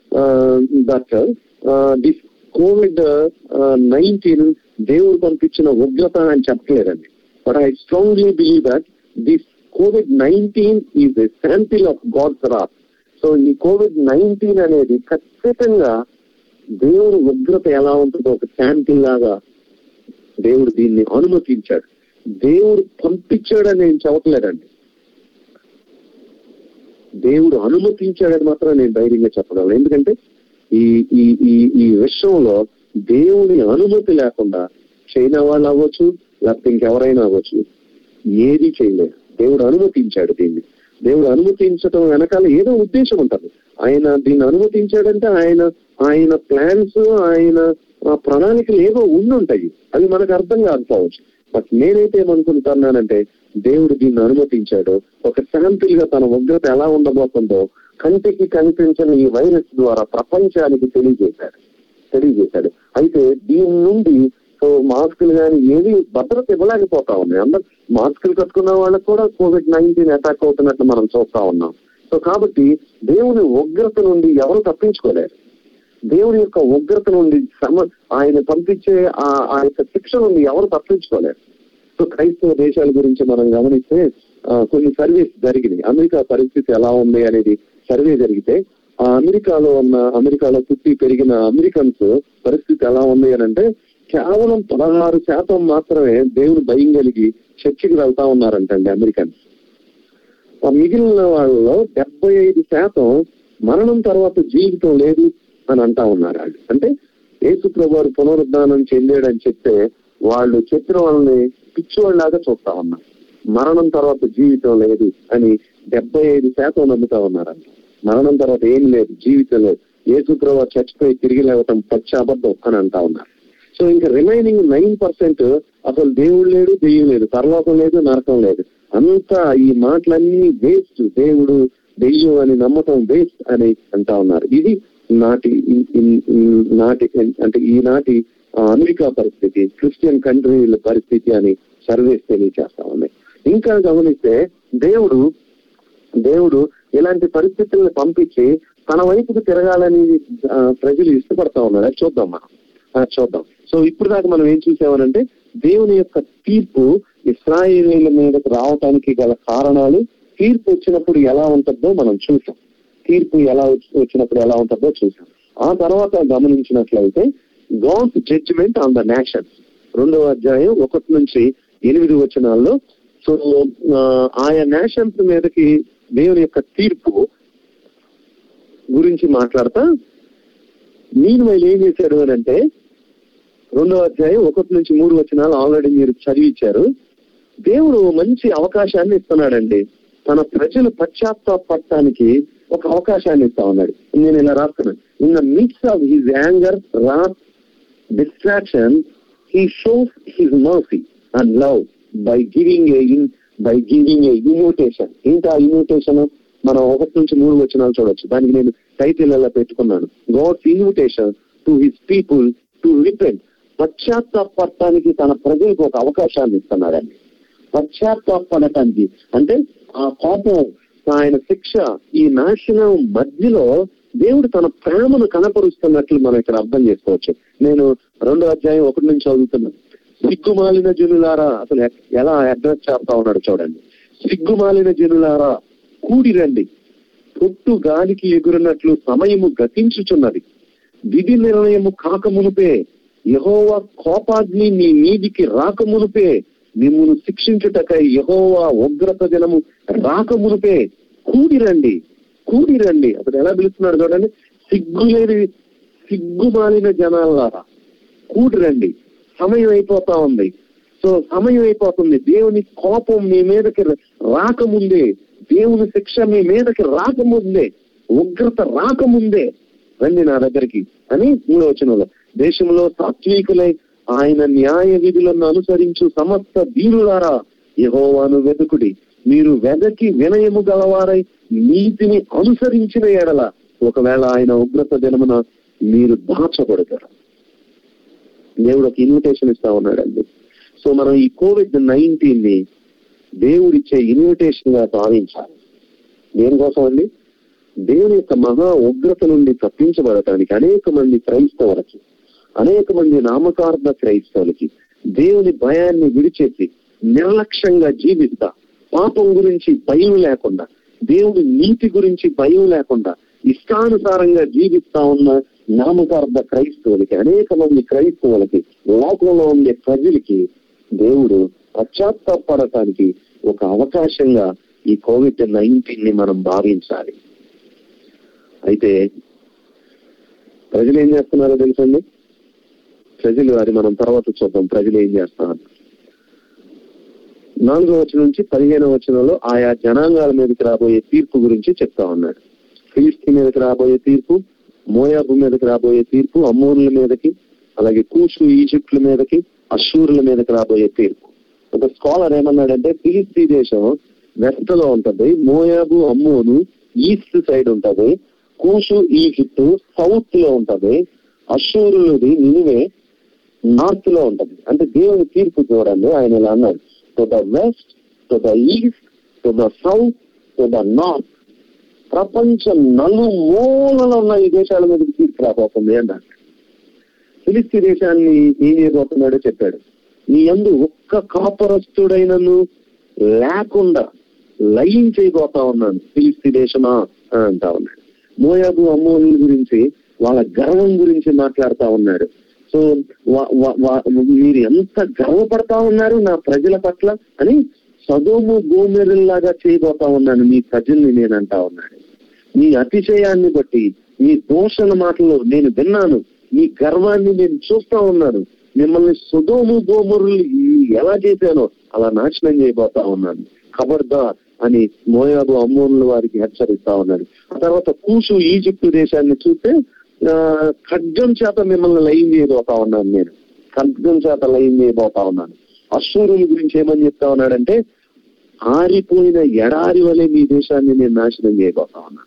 that this COVID nineteen దేవుడు పంపించిన ఉగ్రత అని చెప్పలేదండి but I strongly believe that this COVID nineteen is a sample of God's wrath so ఈ కోవిడ్ నైన్టీన్ అనేది ఖచ్చితంగా దేవుడు ఉగ్రత ఎలా ఉంటుందో ఒక శాంపిల్ లాగా దేవుడు దీన్ని అనుమతించాడు దేవుడు పంపించాడని నేను చెప్పట్లేదండి దేవుడు అనుమతించాడని మాత్రం నేను ధైర్యంగా చెప్పగలను ఎందుకంటే ఈ ఈ ఈ ఈ విషయంలో దేవుని అనుమతి లేకుండా చైనా వాళ్ళు అవ్వచ్చు లేకపోతే ఇంకెవరైనా అవ్వచ్చు ఏది చేయలేదు దేవుడు అనుమతించాడు దీన్ని దేవుడు అనుమతించడం వెనకాల ఏదో ఉద్దేశం ఉంటుంది ఆయన దీన్ని అనుమతించాడంటే ఆయన ఆయన ప్లాన్స్ ఆయన ఆ ప్రణాళికలు ఏదో ఉండి ఉంటాయి అవి మనకు అర్థం కాకపోవచ్చు బట్ నేనైతే ఏమనుకుంటున్నానంటే దేవుడు దీన్ని అనుమతించాడు ఒక శాంపిల్ గా తన ఉగ్రత ఎలా ఉండబోతుందో కంటికి కనిపించని ఈ వైరస్ ద్వారా ప్రపంచానికి తెలియజేశాడు తెలియజేశాడు అయితే దీని నుండి సో మాస్కులు కానీ ఏవి భద్రత ఇవ్వలేకపోతా ఉన్నాయి అందరు మాస్కులు కట్టుకున్న వాళ్ళకి కూడా కోవిడ్ నైన్టీన్ అటాక్ అవుతున్నట్లు మనం చూస్తా ఉన్నాం సో కాబట్టి దేవుని ఉగ్రత నుండి ఎవరు తప్పించుకోలేరు దేవుని యొక్క ఉగ్రత నుండి సమ ఆయన పంపించే ఆ ఆ యొక్క శిక్ష నుండి ఎవరు తప్పించుకోలేరు సో క్రైస్తవ దేశాల గురించి మనం గమనిస్తే ఆ, కొన్ని సర్వేస్ జరిగినాయి అమెరికా పరిస్థితి ఎలా ఉంది అనేది సర్వే జరిగితే ఆ అమెరికాలో ఉన్న అమెరికాలో పుట్టి పెరిగిన అమెరికన్స్ పరిస్థితి ఎలా ఉంది అని అంటే కేవలం పదహారు శాతం మాత్రమే దేవుని భయం కలిగి చర్చికి వెళ్తా ఉన్నారంటండి అమెరికన్స్ ఆ మిగిలిన వాళ్ళలో డెబ్బై ఐదు శాతం మరణం తర్వాత జీవితం లేదు అని అంటా ఉన్నారు వాళ్ళు అంటే యేసు ప్రభు వారు పునరుద్ధానం చెందాడని చెప్తే వాళ్ళు చెప్పిన వాళ్ళని పిచ్చివాళ్ళలాగా చూస్తా ఉన్నారు మరణం తర్వాత జీవితం లేదు అని డెబ్బై ఐదు శాతం నమ్ముతా ఉన్నారంట మరణం తర్వాత ఏం లేదు జీవితం లేదు యేసు ప్రభు వారు చచ్చిపోయి తిరిగి లేవటం పచ్చి అబద్ధం అని అంటా ఉన్నారు సో ఇంకా రిమైనింగ్ నైన్ పర్సెంట్ అసలు దేవుడు లేడు దెయ్యం లేదు పరలోకం లేదు నరకం లేదు అంతా ఈ మాటలన్నీ వేస్ట్ దేవుడు దెయ్యం అని నమ్మటం వేస్ట్ అని అంటా ఉన్నారు ఇది నాటి ఇన్- ఇన్- ఇన్- నాటి అంటే ఈనాటి ఆ, అమెరికా పరిస్థితి క్రిస్టియన్ కంట్రీల పరిస్థితి అని సర్వేస్ తెలియచేస్తా ఉన్నాయి ఇంకా గమనిస్తే దేవుడు దేవుడు ఇలాంటి పరిస్థితులను పంపించి తన వైపుకు తిరగాలని ఆ, ప్రజలు ఇష్టపడతా ఉన్నారు అది చూద్దాం మనం అది చూద్దాం సో ఇప్పుడు దాకా మనం ఏం చూసామనంటే దేవుని యొక్క తీర్పు ఇస్రాయేలీల మీదకు రావటానికి గల కారణాలు తీర్పు వచ్చినప్పుడు ఎలా ఉంటుందో మనం చూసాం తీర్పు ఎలా వచ్చి- వచ్చినప్పుడు ఎలా ఉంటుందో చూసాం ఆ తర్వాత గమనించినట్లయితే God's judgment on the nation రెండవ అధ్యాయం ఒకటి నుంచి ఎనిమిది వచనాల్లో సో ఆ, ఆయా నేషన్స్ మీదకి దేవుని యొక్క తీర్పు గురించి మాట్లాడతా నేను వాళ్ళు ఏం చేశారు అని అంటే రెండవ అధ్యాయం ఒకటి నుంచి మూడు వచనాలు ఆల్రెడీ మీరు చదివించారు దేవుడు మంచి అవకాశాన్ని ఇస్తున్నాడండి తన ప్రజలు పశ్చాత్తాపడటానికి ఒక అవకాశాన్ని ఇస్తా ఉన్నాడు నేను ఇలా రాస్తున్నాను in the mix of his anger wrath destruction he shows his mercy and love by giving a by giving a invitation ఏంటి ఆ ఇన్విటేషన్ మనం ఒకటి నుంచి మూడు వచనాలు చూడొచ్చు దానికి నేను టైటిల్ ఎలా పెట్టుకున్నాను God's invitation to his people to repent పశ్చాత్తాపడటానికి తన ప్రజలకు ఒక అవకాశాన్ని ఇస్తున్నాడండి పశ్చాత్తాపడటానికి అంటే ఆ కోపం ఆయన శిక్ష ఈ నాశనం మధ్యలో దేవుడు తన ప్రేమను కనపరుస్తున్నట్లు మనం ఇక్కడ అర్థం చేసుకోవచ్చు నేను రెండో అధ్యాయం ఒకటి నుంచి చదువుతున్నాను సిగ్గుమాలిన జనులారా అసలు ఎ- ఎలా అడ్రస్ చేస్తా ఉన్నాడు చూడండి సిగ్గుమాలిన జనులారా కూడి రండి పొట్టు గాలికి ఎగురున్నట్లు సమయము గతించుచున్నది విధి నిర్ణయము కాకమునుపే యహోవా కోపాగ్ని మీ మీదికి రాకమునుపే మిమ్మును శిక్షించుటకై యహోవా ఉగ్రత దినము రాకమునుపే కూడి రండి కూడి రండి అతను ఎలా పిలుస్తున్నాడు చూడండి సిగ్గులేని సిగ్గుమాలిన జనాలారా కూడి రండి సమయం అయిపోతా ఉంది సో సమయం అయిపోతుంది దేవుని కోపం మీ మీదకి రాకముందే దేవుని శిక్ష మీ మీదకి రాకముందే ఉగ్రత రాకముందే రండి నా దగ్గరికి అని మూడో వచనంలో దేశంలో సాత్వికులై ఆయన న్యాయ విధులను అనుసరించు సమస్త దీనులారా యహోవాను వెతుకుడి మీరు వెదకి వినయము గలవారై నీతిని అనుసరించిన ఎడల ఒకవేళ ఆయన ఉగ్రత దినమున మీరు దాచబడతారు దేవుడు ఒక ఇన్విటేషన్ ఇస్తా ఉన్నాడండి సో మనం ఈ కోవిడ్ నైన్టీన్ ని దేవుడిచ్చే ఇన్విటేషన్ గా భావించాలి దేనికోసం అండి దేవుని యొక్క మహా ఉగ్రత నుండి తప్పించబడటానికి అనేక మంది క్రైస్తవులకి అనేక మంది నామకార్థ క్రైస్తవులకి దేవుని భయాన్ని విడిచేసి నిర్లక్ష్యంగా జీవిస్తా పాపం గురించి భయం లేకుండా దేవుని నీతి గురించి భయం లేకుండా ఇష్టానుసారంగా జీవిస్తా ఉన్న నామకార్థ క్రైస్తవులకి అనేక మంది క్రైస్తవులకి లోకంలో ఉండే ప్రజలకి దేవుడు పశ్చాత్తాపడటానికి ఒక అవకాశంగా ఈ కోవిడ్ నైన్టీన్ ని మనం భావించాలి అయితే ప్రజలు ఏం చేస్తున్నారో తెలుసండి ప్రజలు అది మనం తర్వాత చూద్దాం ప్రజలు ఏం చేస్తున్నారు నాలుగో వచనం నుంచి పదిహేనో వచనంలో ఆయా జనాంగాల మీదకి రాబోయే తీర్పు గురించి చెప్తా ఉన్నాడు ఫిలిస్తీ మీదకి రాబోయే తీర్పు మోయాబు మీదకి రాబోయే తీర్పు అమ్మూరుల మీదకి అలాగే కూషు ఈజిప్ట్ల మీదకి అషూరుల మీదకి రాబోయే తీర్పు ఒక స్కాలర్ ఏమన్నాడంటే ఫిలిస్తీ దేశం వెస్ట్ లో ఉంటది మోయాబు అమ్మోను ఈస్ట్ సైడ్ ఉంటది కూషు ఈజిప్ట్ సౌత్ లో ఉంటది అషూరులది నినివే నార్త్ లో ఉంటది అంటే దేవుని తీర్పు చూడండి ఆయన ఇలా అన్నాడు to the west to the east to the south to the north ప్రపంచం నలుమూలలో ఉన్న ఈ దేశాల మీదకి తీర్పు రాబోతుంది అన్నాడు ఫిలిస్తీ దేశాన్ని ఏం చేయబోతున్నాడో చెప్పాడు నీ అందు ఒక్క కాపరస్తుడైనను లేకుండా లయం చేయబోతా ఉన్నాను ఫిలిస్తీ దేశమా అని అంటా ఉన్నాడు మోయాబు అమ్మోని గురించి వాళ్ళ గర్వం గురించి మాట్లాడుతా ఉన్నాడు సో వా- వా- వా- మీరు ఎంత గర్వపడతా ఉన్నారు నా ప్రజల పట్ల అని సదోము గోమెరుల్లాగా చేయబోతా ఉన్నాను మీ ప్రజల్ని నేను అంటా ఉన్నాడు మీ అతిశయాన్ని బట్టి మీ దోషణ మాటలు నేను విన్నాను మీ గర్వాన్ని నేను చూస్తా ఉన్నాను మిమ్మల్ని సుధోము గోమురులు ఎలా చేశానో అలా నాశనం చేయబోతా ఉన్నాను ఖబర్దార్ అని మోయాబు అమ్మోన్ల వారికి హెచ్చరిస్తా ఉన్నాడు ఆ తర్వాత కూసు ఈజిప్టు దేశాన్ని చూస్తే ఆ, ఖడ్గం చేత మిమ్మల్ని లయం చేయబోతా ఉన్నాను నేను ఖడ్గం చేత లయం చేయబోతా ఉన్నాను అశ్వరుల గురించి ఏమని చెప్తా ఉన్నాడంటే ఆరిపోయిన ఎడారి వలె మీ దేశాన్ని నేను నాశనం చేయబోతా ఉన్నాను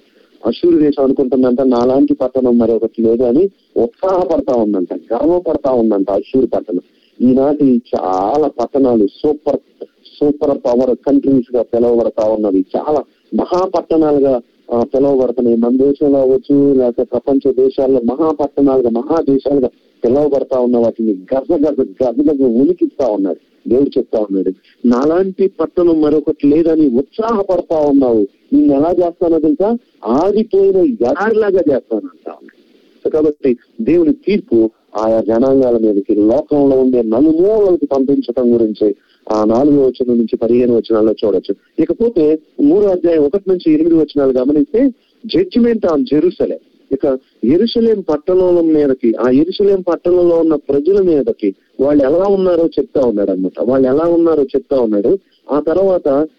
అశూరు దేశం అనుకుంటుందంట నాలాంటి పట్టణం మరొకటి లేదు అని ఉత్సాహపడతా ఉందంట గర్వపడతా ఉందంట అశూరు పట్టణం ఈనాటి చాలా పట్టణాలు సూపర్ సూపర్ పవర్ కంట్రీస్ గా పిలువబడతా ఉన్నవి చాలా మహాపట్టణాలుగా ఆ, పిలువబడుతున్నాయి మన దేశంలో అవ్వచ్చు లేకపోతే ప్రపంచ దేశాల్లో మహాపట్టణాలుగా మహాదేశాలుగా పిలువబడతా ఉన్న వాటిని గజ గజ గజ గజ ఉనికిస్తా ఉన్నాడు దేవుడు చెప్తా ఉన్నాడు నాలాంటి పట్టణం మరొకటి లేదని ఉత్సాహపడతా ఉన్నావు నేను ఎలా చేస్తానో తెలుసా ఆడిపోయిన ఎడారిలాగా చేస్తానంటా ఉన్నాడు సో కాబట్టి దేవుని తీర్పు ఆయా జనాంగాల మీదకి లోకంలో ఉండే నలుమూలలకు పంపించడం గురించి ఆ నాలుగో వచనం నుంచి పదిహేను వచనాల్లో చూడొచ్చు ఇకపోతే మూడో అధ్యాయం ఒకటి నుంచి ఎనిమిది వచనాలు గమనిస్తే జడ్జిమెంట్ ఆన్ జెరూసలేం ఇక ఎరుసలేం పట్టణంలో మీదకి ఆ ఎరుసలేం పట్టణంలో ఉన్న ప్రజల మీదకి వాళ్ళు ఎలా ఉన్నారో చెప్తా ఉన్నాడు అనమాట వాళ్ళు ఎలా ఉన్నారో చెప్తా ఉన్నాడు ఆ తర్వాత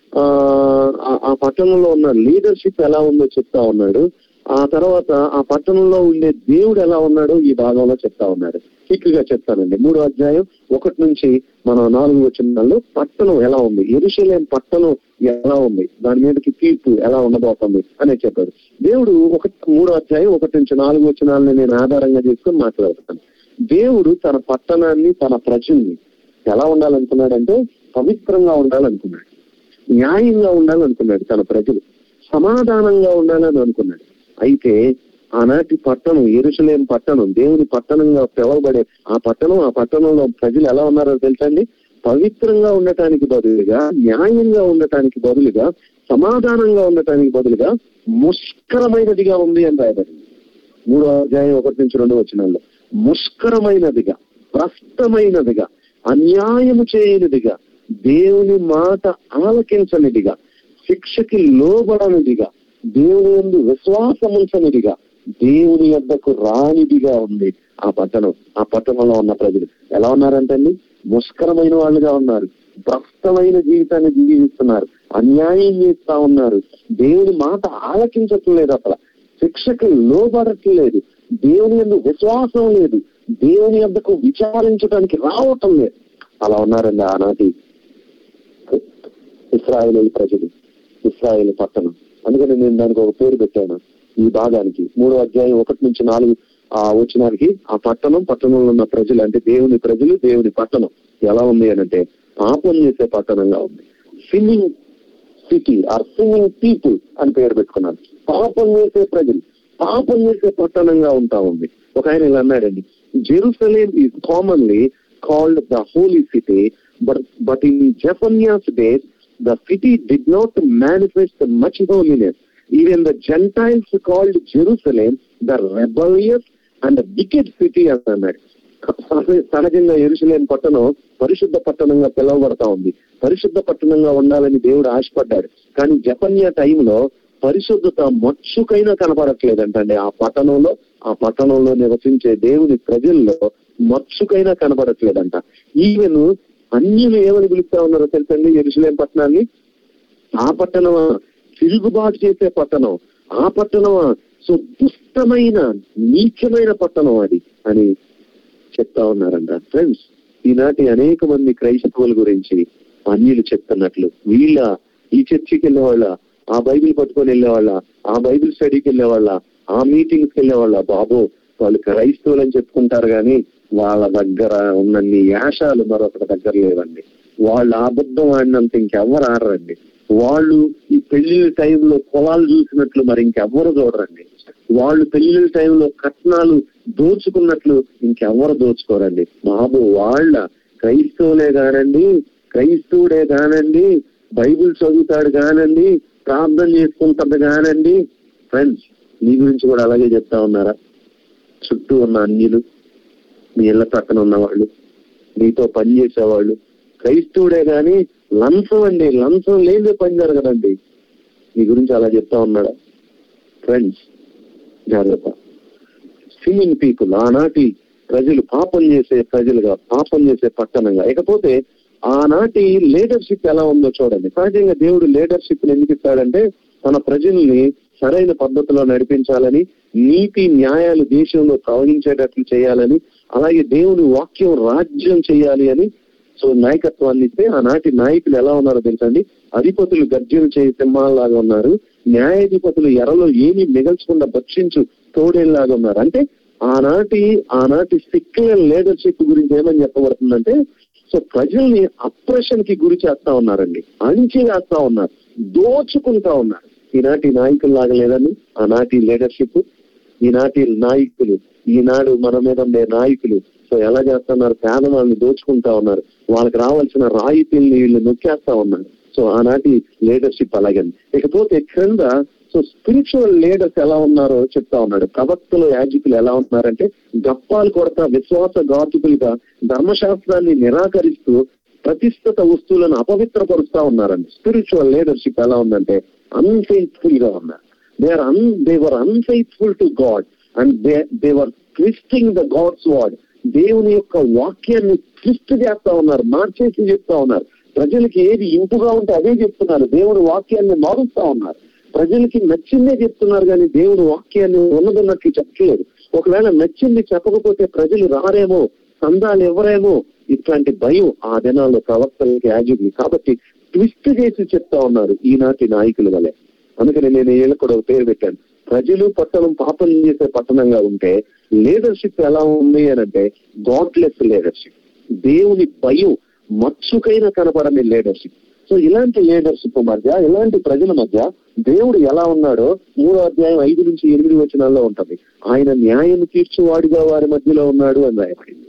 ఆ ఆ- ఆ పట్టణంలో ఉన్న లీడర్షిప్ ఎలా ఉందో చెప్తా ఉన్నాడు ఆ తర్వాత ఆ పట్టణంలో ఉండే దేవుడు ఎలా ఉన్నాడో ఈ భాగంలో చెప్తా ఉన్నాడు క్విక్ గా చెప్తానండి మూడో అధ్యాయం ఒకటి నుంచి మనం నాలుగు వచ్చినాల్లో పట్టణం ఎలా ఉంది ఎరుషలేం పట్టణం ఎలా ఉంది దాని మీదకి తీర్పు ఎలా ఉండబోతుంది అనేది చెప్పాడు దేవుడు ఒక మూడో అధ్యాయం ఒకటి నుంచి నాలుగు వచ్చినాలని నేను ఆధారంగా చేసుకొని మాట్లాడుతాను దేవుడు తన పట్టణాన్ని తన ప్రజల్ని ఎలా ఉండాలనుకున్నాడంటే పవిత్రంగా ఉండాలనుకున్నాడు న్యాయంగా ఉండాలనుకున్నాడు తన ప్రజలు సమాధానంగా ఉండాలని అనుకున్నాడు అయితే ఆనాటి పట్టణం ఎరుసలేం పట్టణం దేవుని పట్టణంగా పిలవబడే ఆ పట్టణం ఆ పట్టణంలో ప్రజలు ఎలా ఉన్నారో తెలుసండి పవిత్రంగా ఉండటానికి బదులుగా న్యాయంగా ఉండటానికి బదులుగా సమాధానంగా ఉండటానికి బదులుగా ముష్కరమైనదిగా ఉంది అని రాయబడింది మూడో అధ్యాయం ఒకటి నుంచి రెండు వచ్చినాల్లో ముష్కరమైనదిగా భ్రష్టమైనదిగా అన్యాయము చేయనిదిగా దేవుని మాట ఆలకించనిదిగా శిక్షకి లోబడనిదిగా దేవుని యందు విశ్వాసముంచనిదిగా దేవుని యొద్దకు రానిదిగా ఉంది ఆ పట్టణం ఆ పట్టణంలో ఉన్న ప్రజలు ఎలా ఉన్నారంటండి ముష్కరమైన వాళ్ళుగా ఉన్నారు భ్రష్టమైన జీవితాన్ని జీవిస్తున్నారు అన్యాయం చేస్తా ఉన్నారు దేవుని మాట ఆలకించట్లేదు అసలు శిక్షకు లోబడట్లేదు దేవుని ఎందు విశ్వాసం లేదు దేవుని యొద్దకు విచారించడానికి రావటం లేదు అలా ఉన్నారండి ఆనాటి ఇస్రాయేల్ ప్రజలు ఇస్రాయేల్ పట్టణం అందుకని నేను దానికి ఒక పేరు పెట్టాను ఈ భాగానికి మూడో అధ్యాయం ఒకటి నుంచి నాలుగు ఆ వచ్చినానికి ఆ పట్టణం పట్టణంలో ఉన్న ప్రజలు అంటే దేవుని ప్రజలు దేవుని పట్టణం ఎలా ఉంది అని అంటే పాపం చేసే పట్టణంగా ఉంది sinning city or sinning people అని పేరు పెట్టుకున్నాను పాపం చేసే ప్రజలు పాపం చేసే పట్టణంగా ఉంటా ఉంది ఒక ఆయన ఇలా అన్నాడండి Jerusalem is commonly called the holy city but but in Zephaniah's days the city did not manifest much holiness. Even the Gentiles called Jerusalem the rebellious and the wicked city అని అన్నాడు సహజంగా ఎరుసలేం పట్టణం పరిశుద్ధ పట్టణంగా పిలువబడతా ఉంది పరిశుద్ధ పట్టణంగా ఉండాలని దేవుడు ఆశపడ్డాడు కానీ జపన్య టైంలో పరిశుద్ధత మచ్చుకైనా కనపడట్లేదంటండి ఆ పట్టణంలో ఆ పట్టణంలో నివసించే దేవుని ప్రజల్లో మచ్చుకైనా కనపడట్లేదంట ఈవెన్ అన్యులు ఏమని పిలుస్తా ఉన్నారో తెలుసండి ఎరుసలేం పట్టణాన్ని ఆ పట్టణమా తిరుగుబాటు చేసే పట్టణం ఆ పట్టణమా సో దుష్టమైన నీచమైన పట్టణం అది అని చెప్తా ఉన్నారంట ఫ్రెండ్స్ ఈనాటి అనేక మంది క్రైస్తవుల గురించి అన్యులు చెప్తున్నట్లు వీళ్ళ ఈ చర్చికి వెళ్ళేవాళ్ళ ఆ బైబిల్ పట్టుకొని వెళ్ళేవాళ్ళ ఆ బైబిల్ స్టడీకి వెళ్ళేవాళ్ళ ఆ మీటింగ్స్కి వెళ్ళేవాళ్ళ బాబు వాళ్ళు క్రైస్తవులు అని చెప్పుకుంటారు కానీ వాళ్ళ దగ్గర ఉన్నన్ని యాషాలు మరొకటి దగ్గర లేవండి వాళ్ళు అబద్ధం ఆడినంత ఇంకెవ్వరు ఆడరండి వాళ్ళు ఈ పెళ్లిళ్ళ టైంలో పొలాలు చూసినట్లు మరి ఇంకెవ్వరు చూడరండి వాళ్ళు పెళ్లిళ్ళ టైంలో కట్నాలు దోచుకున్నట్లు ఇంకెవ్వరు దోచుకోరండి బాబు వాళ్ళ క్రైస్తవులే కానండి క్రైస్తవుడే కానండి బైబిల్ చదువుతాడు కానండి ప్రార్థన చేసుకుంటాడు కానండి ఫ్రెండ్స్ మీ గురించి కూడా అలాగే చెప్తా ఉన్నారా చుట్టూ ఉన్న అన్యులు మీ ఇళ్ళ పక్కన ఉన్నవాళ్ళు మీతో పని చేసేవాళ్ళు క్రైస్తవుడే గాని లంచం అండి లంచం లేదే పని జరగదండి మీ గురించి అలా చెప్తా ఉన్నాడా ఫ్రెండ్స్ జాగ్రత్త సిమింగ్ పీపుల్ ఆనాటి ప్రజలు పాపం చేసే ప్రజలుగా పాపం చేసే పట్టణంగా ఇకపోతే ఆనాటి లీడర్షిప్ ఎలా ఉందో చూడండి సహజంగా దేవుడు లీడర్షిప్ ఎందుకు ఇస్తాడంటే తన ప్రజల్ని సరైన పద్ధతిలో నడిపించాలని నీతి న్యాయాలు దేశంలో ప్రవహించేటట్లు చేయాలని అలాగే దేవుని వాక్యం రాజ్యం చేయాలి అని సో నాయకత్వాన్ని ఇస్తే ఆనాటి నాయకులు ఎలా ఉన్నారో తెలుసండి అధిపతులు గర్జన చేయి సింహాలలాగా ఉన్నారు న్యాయాధిపతులు ఎరలో ఏమీ మిగల్చకుండా భక్షించు తోడేలాగా ఉన్నారు అంటే ఆనాటి ఆనాటి సెక్యులర్ లీడర్షిప్ గురించి ఏమని చెప్పబడుతుందంటే సో ప్రజల్ని అప్రెషన్ కి గురి చేస్తా ఉన్నారండి అణిచి వేస్తా ఉన్నారు దోచుకుంటా ఉన్నారు ఈనాటి నాయకుల్లాగా లేదండి ఆనాటి లీడర్షిప్ ఈనాటి నాయకులు ఈనాడు మన మీద ఉండే నాయకులు సో ఎలా చేస్తున్నారు పేదవాళ్ళని దోచుకుంటా ఉన్నారు వాళ్ళకి రావాల్సిన రాయితీల్ని వీళ్ళు నొక్కేస్తా ఉన్నారు సో ఆనాటి లీడర్షిప్ అలాగే ఇకపోతే క్రింద సో స్పిరిచువల్ లీడర్స్ ఎలా ఉన్నారో చెప్తా ఉన్నాడు ప్రవక్తలు యాజకులు ఎలా ఉన్నారంటే గప్పాలు కొడతా విశ్వాస ఘాతుకులుగా ధర్మశాస్త్రాన్ని నిరాకరిస్తూ ప్రతిష్ఠిత వస్తువులను అపవిత్రపరుస్తా ఉన్నారండి స్పిరిచువల్ లీడర్షిప్ ఎలా ఉందంటే అన్ఫెయిత్ఫుల్ గా ఉన్నారు they are un they were unfaithful to God and they they were twisting the God's word దేవుని యొక్క వాక్యాన్ని ట్విస్ట్ చేస్తా ఉన్నారు మార్చేసి చెప్తా ఉన్నారు ప్రజలకి ఏది ఇంపుగా ఉంటే అదే చెప్తున్నారు దేవుడు వాక్యాన్ని మారుస్తా ఉన్నారు ప్రజలకి నచ్చిందే చెప్తున్నారు కానీ దేవుడు వాక్యాన్ని ఉన్నదన్నట్లు చెప్పలేదు ఒకవేళ నచ్చింది చెప్పకపోతే ప్రజలు రారేమో సందాలు ఎవరేమో ఇట్లాంటి భయం ఆ దినాల్లో ప్రవక్తలకి యాజుడి కాబట్టి ట్విస్ట్ చేసి చెప్తా ఉన్నారు ఈనాటి నాయకుల వలె అందుకని నేను వీళ్ళకి కూడా ఒక పేరు పెట్టాను ప్రజలు పట్టణం పాపం చేసే పట్టణంగా ఉంటే లీడర్షిప్ ఎలా ఉంది అని అంటే గాడ్లెస్ లీడర్షిప్ దేవుని భయం మచ్చుకైన కనపడని లీడర్షిప్ సో ఇలాంటి లీడర్షిప్ మధ్య ఇలాంటి ప్రజల మధ్య దేవుడు ఎలా ఉన్నాడో మూడో అధ్యాయం ఐదు నుంచి ఎనిమిది వచనాల్లో ఉంటది ఆయన న్యాయం తీర్చువాడిగా వారి మధ్యలో ఉన్నాడు అని రాయబడింది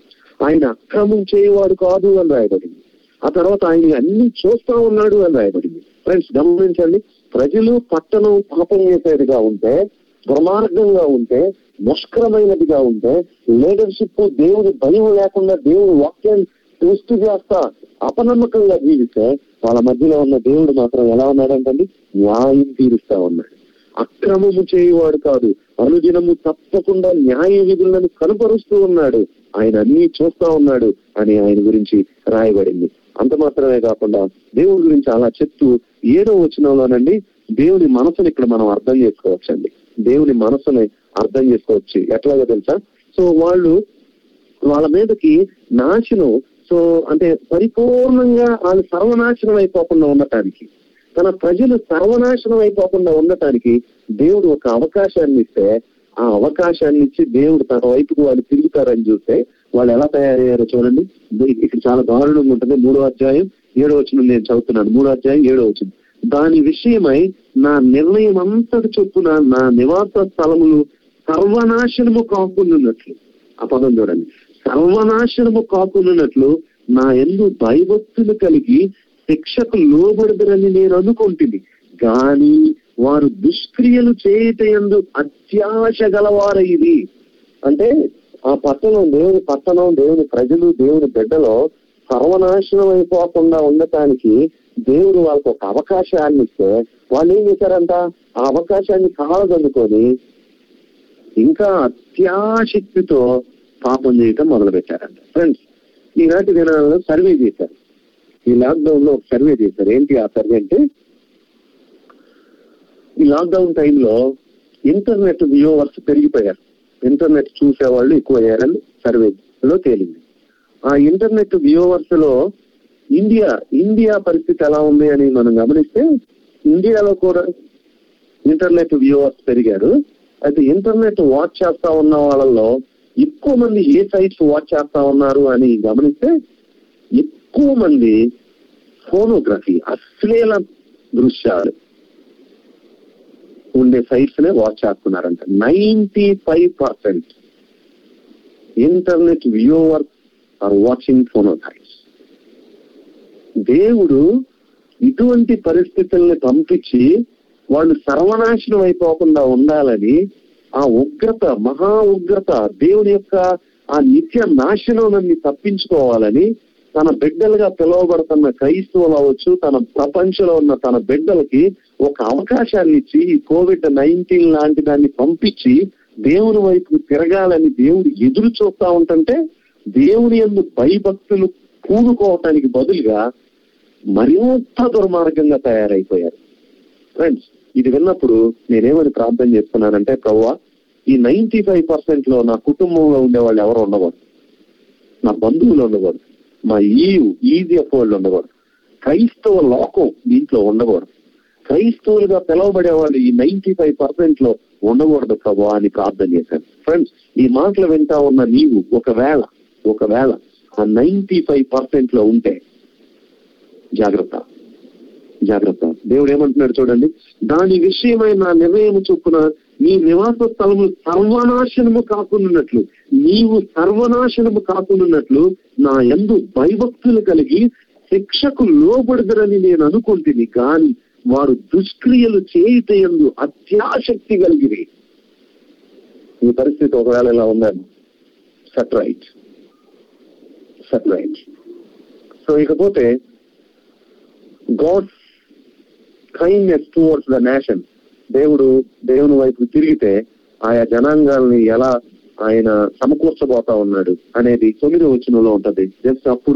ఆయన అక్రమం చేయవాడు కాదు అని రాయబడింది ఆ తర్వాత ఆయన అన్ని చూస్తా ఉన్నాడు అని రాయబడింది ఫ్రెండ్స్ గమనించండి ప్రజలు పట్టణం పాపం చేసేదిగా ఉంటే దుర్మార్గంగా ఉంటే ముష్కరమైనదిగా ఉంటే లీడర్షిప్ దేవుడి భయం లేకుండా దేవుడు వాక్యాన్ని ట్విస్ట్ చేస్తా అపనమ్మకంగా జీవిస్తే వాళ్ళ మధ్యలో ఉన్న దేవుడు మాత్రం ఎలా ఉన్నాడంటండి న్యాయం తీరుస్తా ఉన్నాడు అక్రమము చేయవాడు కాదు అనుదినము తప్పకుండా న్యాయ విధులను కనుపరుస్తూ ఉన్నాడు ఆయన అన్ని చూస్తా ఉన్నాడు అని ఆయన గురించి రాయబడింది అంత మాత్రమే కాకుండా దేవుడి గురించి అలా చెప్తూ ఏడో వచనంలోనండి దేవుని మనసుని ఇక్కడ మనం అర్థం చేసుకోవచ్చండి దేవుని మనసుని అర్థం చేసుకోవచ్చు ఎట్లాగో తెలుసా సో వాళ్ళు వాళ్ళ మీదకి నాశనం సో అంటే పరిపూర్ణంగా వాళ్ళు సర్వనాశనం అయిపోకుండా ఉండటానికి తన ప్రజలు సర్వనాశనం అయిపోకుండా ఉండటానికి దేవుడు ఒక అవకాశాన్ని ఇస్తే ఆ అవకాశాన్ని ఇచ్చి దేవుడు తన వైపుకు వాళ్ళు తిరుగుతారని చూస్తే వాళ్ళు ఎలా తయారయ్యారో చూడండి ఇక్కడ చాలా దారుణంగా ఉంటుంది మూడో అధ్యాయం ఏడో వచ్చిన నేను చదువుతున్నాను మూడో అధ్యాయం ఏడో వచ్చింది దాని విషయమై నా నిర్ణయం అంతటి చొప్పున నా నివాస స్థలములు సర్వనాశనము కాకుండాన్నట్లు ఆ పదం చూడండి సర్వనాశనము కాకుండాన్నట్లు నా ఎందు భయభక్తులు కలిగి శిక్షకు లోబడదరని నేను అనుకుంటుంది గాని వారు దుష్క్రియలు చేయట ఎందు అత్యాశ గలవారు ఇది అంటే ఆ పట్టణం దేవుని పట్టణం దేవుని ప్రజలు దేవుని బిడ్డలో సర్వనాశనం అయిపోకుండా ఉండటానికి దేవుడు వాళ్ళకి ఒక అవకాశాన్ని ఇస్తే వాళ్ళు ఏం చేశారంట ఆ అవకాశాన్ని కాలదనుకొని ఇంకా అత్యాశక్తితో పాపం చేయటం మొదలు పెట్టారంట ఫ్రెండ్స్ ఈనాటి దినాలలో సర్వే చేశారు ఈ లాక్డౌన్ లో ఒక సర్వే చేశారు ఏంటి ఆ సర్వే అంటే ఈ లాక్డౌన్ టైంలో ఇంటర్నెట్ వ్యూవర్స్ పెరిగిపోయారు ఇంటర్నెట్ చూసేవాళ్ళు ఎక్కువ అయ్యారని సర్వేలో తేలింది ఆ ఇంటర్నెట్ వ్యూవర్స్ లో ఇండియా ఇండియా పరిస్థితి ఎలా ఉంది అని మనం గమనిస్తే ఇండియాలో కూడా ఇంటర్నెట్ వ్యూవర్స్ పెరిగారు అయితే ఇంటర్నెట్ వాచ్ చేస్తా ఉన్న వాళ్ళలో ఎక్కువ మంది ఏ సైట్స్ వాచ్ చేస్తా ఉన్నారు అని గమనిస్తే ఎక్కువ మంది ఫోనోగ్రఫీ అశ్లీల దృశ్యాలు ఉండే సైట్స్ నే వాచ్ చేస్తున్నారంట ninety five percent internet viewers are watching pornographies దేవుడు ఇటువంటి పరిస్థితుల్ని పంపించి వాళ్ళు సర్వనాశనం అయిపోకుండా ఉండాలని ఆ ఉగ్రత మహా ఉగ్రత దేవుని యొక్క ఆ నిత్య నాశనం తప్పించుకోవాలని తన బిడ్డలుగా పిలువబడుతున్న క్రైస్తవులు అవ్వచ్చు తన ప్రపంచంలో ఉన్న తన బిడ్డలకి ఒక అవకాశాన్ని ఇచ్చి ఈ కోవిడ్ నైన్టీన్ లాంటి దాన్ని పంపించి దేవుని వైపు తిరగాలని దేవుడు ఎదురు చూస్తా ఉంటుంటే దేవుని ఎందు భయభక్తులు కూడుకోవటానికి బదులుగా మరింత దుర్మార్గంగా తయారైపోయారు ఫ్రెండ్స్ ఇది విన్నప్పుడు నేనేమని ప్రార్థన చేస్తున్నానంటే ప్రవ్వా ఈ నైన్టీ ఫైవ్ పర్సెంట్ లో నా కుటుంబంలో ఉండే వాళ్ళు ఎవరు ఉండకూడదు నా బంధువులు ఉండకూడదు మా ఈయు ఈజీ ఆఫ్ వాళ్ళు ఉండకూడదు క్రైస్తవ లోకం దీంట్లో ఉండకూడదు క్రైస్తవులుగా పిలువబడే వాళ్ళు ఈ నైన్టీ ఫైవ్ పర్సెంట్ లో ఉండకూడదు ప్రభు అని ప్రార్థన చేశాను ఫ్రెండ్స్ ఈ మాటలు వింటా ఉన్న నీవు ఒకవేళ ఒకవేళ ఆ నైన్టీ ఫైవ్ పర్సెంట్ లో ఉంటే జాగ్రత్త జాగ్రత్త దేవుడు ఏమంటున్నాడు చూడండి దాని విషయమై నా నిర్ణయం చొప్పున నీ నివాస స్థలము సర్వనాశనము కాకున్నట్లు నీవు సర్వనాశనము కాకున్నట్లు నా ఎందు భయభక్తులు కలిగి శిక్షకు లోబడదరని నేను అనుకుంటుంది కానీ వారు దుష్క్రియలు చేయుట ఎందు అత్యాశక్తి కలిగిరి ఈ పరిస్థితి ఒకవేళ ఇలా ఉందని సట్ రైట్ సట్ రైట్ సో ఇకపోతే God kindness towards the nation దేవుడు దేవుని వైపు తిరిగితే ఆయా జనాంగాల్ని ఎలా ఆయన సమకూర్చబోతా ఉన్నాడు అనేది తొమ్మిదో వచనంలో ఉంటది జస్ట్ అప్పుడు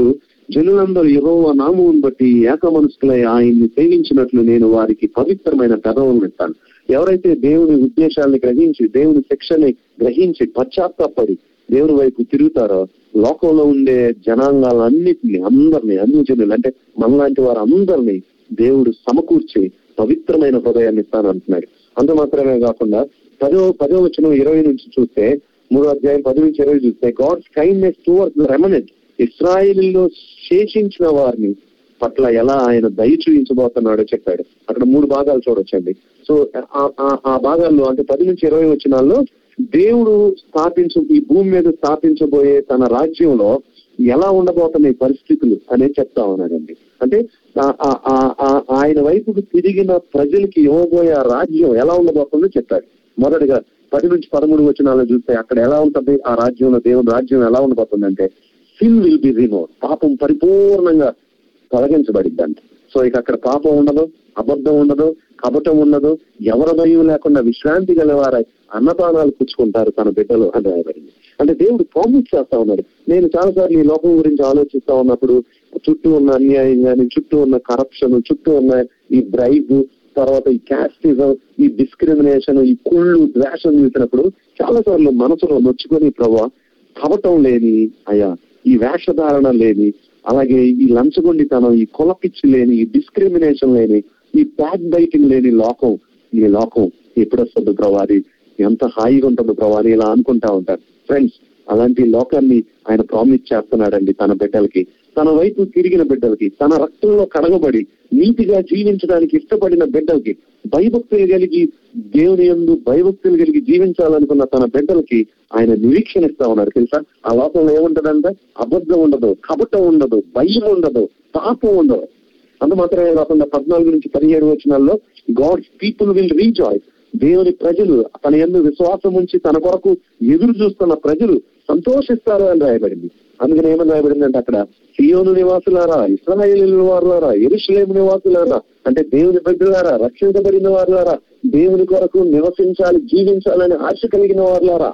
జనులందరూ యెహోవా నామమును బట్టి ఏక మనసులై ఆయన్ని సేవించినట్లు నేను వారికి పవిత్రమైన పెదవులను ఇస్తాను ఎవరైతే దేవుని ఉద్దేశాన్ని గ్రహించి దేవుని శిక్షని గ్రహించి పశ్చాత్తాపడి దేవుని వైపు తిరుగుతారో లోకంలో ఉండే జనాంగాలన్నిటిని అందరినీ అన్ని జనులు అంటే మనలాంటి వారు అందరినీ దేవుడు సమకూర్చి పవిత్రమైన హృదయాన్ని ఇస్తాను అంటున్నాడు అంత మాత్రమే కాకుండా పదో పదో వచ్చిన ఇరవై నుంచి చూస్తే మూడో అధ్యాయం పది నుంచి ఇరవై చూస్తే గాడ్స్ కైండ్నెస్ టువర్డ్స్ రెమనెంట్ ఇస్రాయిల్లో శేషించిన వారిని పట్ల ఎలా ఆయన దయ చూపించబోతున్నాడో చెప్పాడు అక్కడ మూడు భాగాలు చూడొచ్చండి సో ఆ- ఆ- ఆ భాగాల్లో అంటే పది నుంచి ఇరవై వచ్చినాల్లో దేవుడు స్థాపించు ఈ భూమి మీద స్థాపించబోయే తన రాజ్యంలో ఎలా ఉండబోతున్నాయి పరిస్థితులు అనేది చెప్తా ఉన్నాడండి అంటే ఆ- ఆ- ఆ- ఆ- ఆయన వైపుకు తిరిగిన ప్రజలకి ఇవ్వబోయే ఆ రాజ్యం ఎలా ఉండబోతుందో చెప్పాడు మొదటిగా పది నుంచి పదమూడు వచనాలు చూస్తే అక్కడ ఎలా ఉంటుంది ఆ రాజ్యంలో దేవుని రాజ్యం ఎలా ఉండబోతుందంటే సిన్ విల్ బి రిమోవ్ పాపం పరిపూర్ణంగా తొలగించబడిద్దంట సో ఇక అక్కడ పాపం ఉండదు అబద్ధం ఉండదు కపటం ఉండదు ఎవరి భయం లేకుండా విశ్రాంతి గలవారై అన్నపానాలు పుచ్చుకుంటారు తన బిడ్డలు అని రాయబడింది అంటే దేవుడు ప్రామిస్ చేస్తా ఉన్నాడు నేను చాలాసార్లు ఈ లోకం గురించి ఆలోచిస్తా ఉన్నప్పుడు చుట్టూ ఉన్న అన్యాయం కానీ చుట్టూ ఉన్న కరప్షన్ చుట్టూ ఉన్న ఈ బ్రైబ్ తర్వాత ఈ క్యాస్టిజం ఈ డిస్క్రిమినేషన్ ఈ కుళ్ళు ద్వేషం చూసినప్పుడు చాలా సార్లు మనసులో నొచ్చుకొని ప్రభా కవటం లేని అయ్యా ఈ వేషధారణ లేని అలాగే ఈ లంచగొండితనం ఈ కులపిచ్చి లేని ఈ డిస్క్రిమినేషన్ లేని ఈ బ్యాక్ బైటింగ్ లేని లోకం ఈ లోకం ఎప్పుడు వస్తుంది ప్రభా అది ఎంత హాయిగా ఉంటుంది ప్రభా అని ఇలా అనుకుంటా ఉంటారు ఫ్రెండ్స్ అలాంటి లోకాన్ని ఆయన ప్రామిస్ చేస్తున్నాడండి తన బిడ్డలకి తన వైపు తిరిగిన బిడ్డలకి తన రక్తంలో కడగబడి నీతిగా జీవించడానికి ఇష్టపడిన బిడ్డలకి భయభక్తులు కలిగి దేవుని యందు భయభక్తులు కలిగి జీవించాలనుకున్న తన బిడ్డలకి ఆయన నిరీక్షణ ఇస్తా ఉన్నాడు తెలుసా ఆ లోకంలో ఏముంటదంటే అబద్ధం ఉండదు కపటం ఉండదు భయం ఉండదు పాపం ఉండదు అంత మాత్రమే కాకుండా పద్నాలుగు నుంచి పదిహేడు వచనాల్లో గాడ్స్ పీపుల్ విల్ రీజాయిస్ దేవుని ప్రజలు తన ఎందు విశ్వాసం ఉంచి తన కొరకు ఎదురు చూస్తున్న ప్రజలు సంతోషిస్తారు అని రాయబడింది అందుకని ఏమని రాయబడింది అంటే అక్కడ సియోను నివాసులారా ఇస్రాయేలు వారులారా ఎరుషలేము నివాసులారా అంటే దేవుని బిడ్డలారా రక్షించబడిన వారులారా దేవుని కొరకు నివసించాలి జీవించాలని ఆశ కలిగిన వారులారా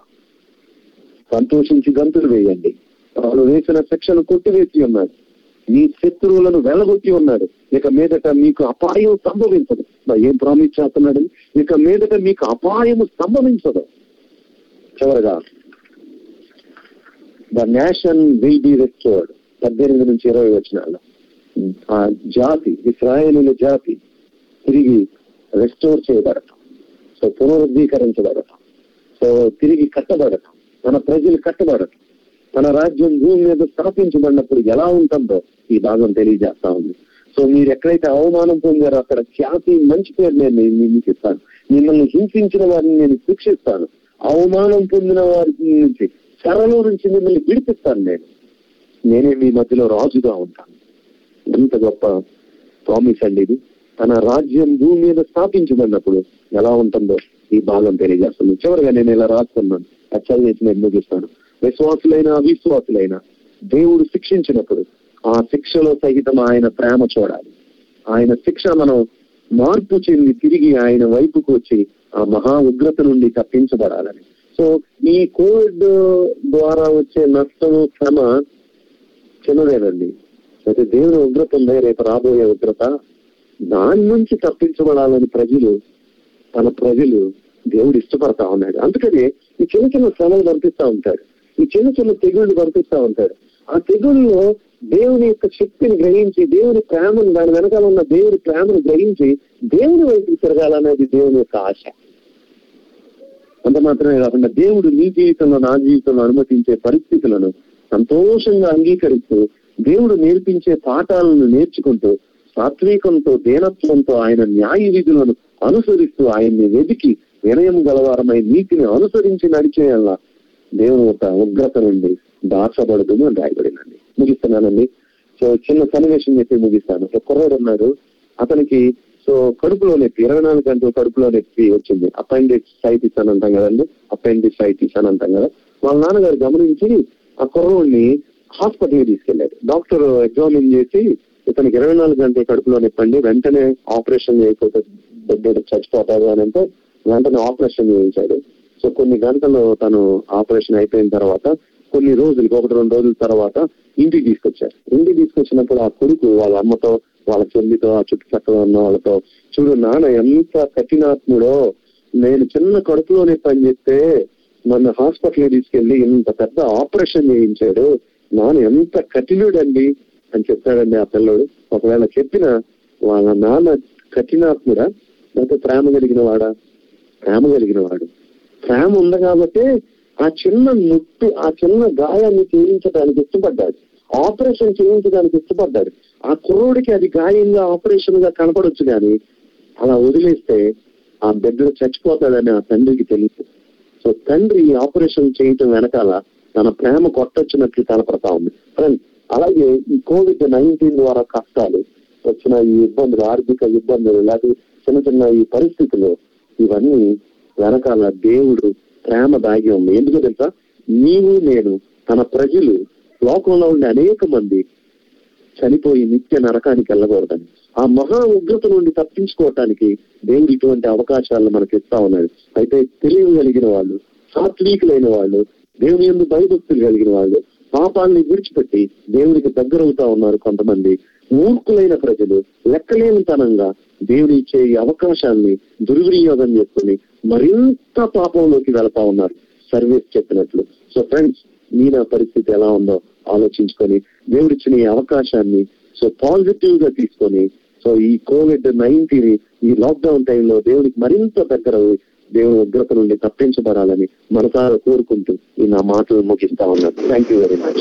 సంతోషించి గంతులు వేయండి వాళ్ళు వేసిన శిక్షను కొట్టివేసి ఉన్నాడు మీ శత్రువులను వెలగొట్టి ఉన్నాడు ఇక మీదట మీకు అపాయం సంభవించదు బా, ఏం ప్రామిస్ చేస్తున్నాడు ఇక మీదట మీకు అపాయము సంభవించదు చివరగా the nation will be restored పద్దెనిమిది నుంచి ఇరవై వచ్చినాలు ఆ జాతి ఇస్రాయేలీల జాతి తిరిగి రెస్టోర్ చేయబడటం సో పునరుద్ధీకరించబడటం సో తిరిగి కట్టబడటం మన ప్రజలు కట్టబడటం మన రాజ్యం భూమి మీద స్థాపించబడినప్పుడు ఎలా ఉంటుందో ఈ భాగం తెలియజేస్తా ఉంది సో మీరు ఎక్కడైతే అవమానం పొందారో అక్కడ ఖ్యాతి మంచి పేరు నేను మీ- మీకు ఇస్తాను మిమ్మల్ని హింసించిన వారిని నేను శిక్షిస్తాను అవమానం పొందిన వారి నుంచి చెరలో నుంచి మిమ్మల్ని విడిపిస్తాను నేను నేనే మీ మధ్యలో రాజుగా ఉంటాను ఎంత గొప్ప ప్రామిస్ అండి ఇది తన రాజ్యం భూమి మీద స్థాపించబడినప్పుడు ఎలా ఉంటుందో ఈ భాగం తెలియజేస్తుంది చివరిగా నేను ఇలా రాసుకున్నాను అది చదివేసి నేను ముగిస్తాను విశ్వాసులైన అవిశ్వాసులైన దేవుడు శిక్షించినప్పుడు ఆ శిక్షలో సహితం ఆయన ప్రేమ చూడాలి ఆయన శిక్ష మనం మార్పు చెంది తిరిగి ఆయన వైపుకు వచ్చి ఆ మహా ఉగ్రత నుండి తప్పించబడాలని సో ఈ కోవిడ్ ద్వారా వచ్చే నష్టము శ్రమ చిన్నదేనండి అయితే దేవుని ఉగ్రత ఉందే రేపు రాబోయే ఉగ్రత దాని నుంచి తప్పించబడాలని ప్రజలు తన ప్రజలు దేవుడు ఇష్టపడతా ఉన్నాడు అందుకని ఈ చిన్న చిన్న శ్రమలు పంపిస్తా ఉంటాడు ఈ చిన్న చిన్న తెగుళ్ళు పంపిస్తా ఉంటాడు ఆ తెగుళ్ళలో దేవుని యొక్క శక్తిని గ్రహించి దేవుని ప్రేమను దాని వెనకాల ఉన్న దేవుని ప్రేమను గ్రహించి దేవుని వైపు తిరగాలనేది దేవుని యొక్క ఆశ అంత మాత్రమే కాకుండా దేవుడు నీ జీవితంలో నా జీవితంలో అనుమతించే పరిస్థితులను సంతోషంగా అంగీకరిస్తూ దేవుడు నేర్పించే పాఠాలను నేర్చుకుంటూ సాత్వికంతో దీనత్వంతో ఆయన న్యాయ విధులను అనుసరిస్తూ ఆయన్ని వెతికి వినయం గలవారమై నీతిని అనుసరించి నడిచేయాల దేవుని యొక్క ఉగ్రత నుండి దాచబడదు అని రాయబడిందండి ముగిస్తున్నానండి సో చిన్న సన్నివేశం చెప్పి ముగిస్తాను ఒక కుర్రోడు ఉన్నాడు అతనికి సో కడుపులో నొప్పి ఇరవై నాలుగు గంటలు కడుపులో నొప్పి వచ్చింది అపెండిసైటిస్ అని అంటాం కదండి అపెండిసైటిస్ అని అంటాం కదా వాళ్ళ నాన్నగారు గమనించి ఆ కుర్రోడిని హాస్పిటల్కి తీసుకెళ్లారు డాక్టర్ ఎగ్జామిన్ చేసి ఇతనికి ఇరవై నాలుగు గంటల కడుపులో నొప్పండి వెంటనే ఆపరేషన్ చేయకపోతే బిడ్డ చచ్చిపోతాడు అని అంటే వెంటనే ఆపరేషన్ చేయించాడు సో కొన్ని గంటలు తను ఆపరేషన్ అయిపోయిన తర్వాత కొన్ని రోజులకి ఒకటి రెండు రోజుల తర్వాత ఇంటికి తీసుకొచ్చారు ఇంటికి తీసుకొచ్చినప్పుడు ఆ కొడుకు వాళ్ళ అమ్మతో వాళ్ళ చెల్లితో ఆ చుట్టుపక్కల ఉన్న వాళ్ళతో చూడు నాన్న ఎంత కఠినాత్ముడో నేను చిన్న కడుపులోనే పని చేస్తే మన హాస్పిటల్ తీసుకెళ్లి ఇంత పెద్ద ఆపరేషన్ చేయించాడు నాన్న ఎంత కఠినుడండి అని చెప్పాడండి ఆ పిల్లడు ఒకవేళ చెప్పిన వాళ్ళ నాన్న కఠినాత్ముడా లేకపోతే ప్రేమ కలిగిన వాడా ప్రేమ కలిగిన వాడు ప్రేమ ఉంది కాబట్టి ఆ చిన్న ముట్టు ఆ చిన్న గాయాన్ని చేయించడానికి ఇష్టపడ్డాడు ఆపరేషన్ చేయించడానికి ఇష్టపడ్డాడు ఆ కుర్రోడికి అది గాయంగా ఆపరేషన్ గా కనపడొచ్చు కానీ అలా వదిలేస్తే ఆ బిడ్డ చచ్చిపోతాడని ఆ తండ్రికి తెలుసు సో తండ్రి ఆపరేషన్ చేయటం వెనకాల తన ప్రేమ కొట్టొచ్చినట్లు కనపడతా ఉంది ఫ్రెండ్స్ అలాగే ఈ కోవిడ్ నైన్టీన్ ద్వారా కష్టాలు వచ్చిన ఈ ఇబ్బందులు ఆర్థిక ఇబ్బందులు లేకపోతే చిన్న చిన్న ఈ పరిస్థితులు ఇవన్నీ వెనకాల దేవుడు ప్రేమ దాగి ఉంది ఎందుకు తెలుసా నీవు నేను తన ప్రజలు లోకంలో ఉండే అనేక మంది చనిపోయి నిత్య నరకానికి వెళ్ళకూడదని ఆ మహా ఉగ్రత నుండి తప్పించుకోవటానికి దేవుడు ఇటువంటి అవకాశాలను మనకి ఇస్తా ఉన్నాడు అయితే తెలివి కలిగిన వాళ్ళు సాత్వికులైన వాళ్ళు దేవుని ఎందు భయభక్తులు కలిగిన వాళ్ళు పాపాలని విడిచిపెట్టి దేవునికి దగ్గరవుతా ఉన్నారు కొంతమంది మూర్ఖులైన ప్రజలు లెక్కలేనితనంగా దేవుని ఇచ్చే ఈ అవకాశాన్ని దుర్వినియోగం చేసుకుని మరింత పాపంలోకి వెళ్తా ఉన్నారు సర్వీస్ చెప్పినట్లు సో ఫ్రెండ్స్ మీ నా పరిస్థితి ఎలా ఉందో ఆలోచించుకొని దేవుడిచ్చిన ఈ అవకాశాన్ని సో పాజిటివ్ గా తీసుకొని సో ఈ కోవిడ్ నైన్టీన్ ఈ లాక్డౌన్ టైంలో దేవునికి మరింత దగ్గర అయి దేవుని ఉగ్రత నుండి తప్పించబడాలని మనసారా కోరుకుంటూ ఈ నా మాటలు ముగిస్తా ఉన్నాను థ్యాంక్ యూ వెరీ మచ్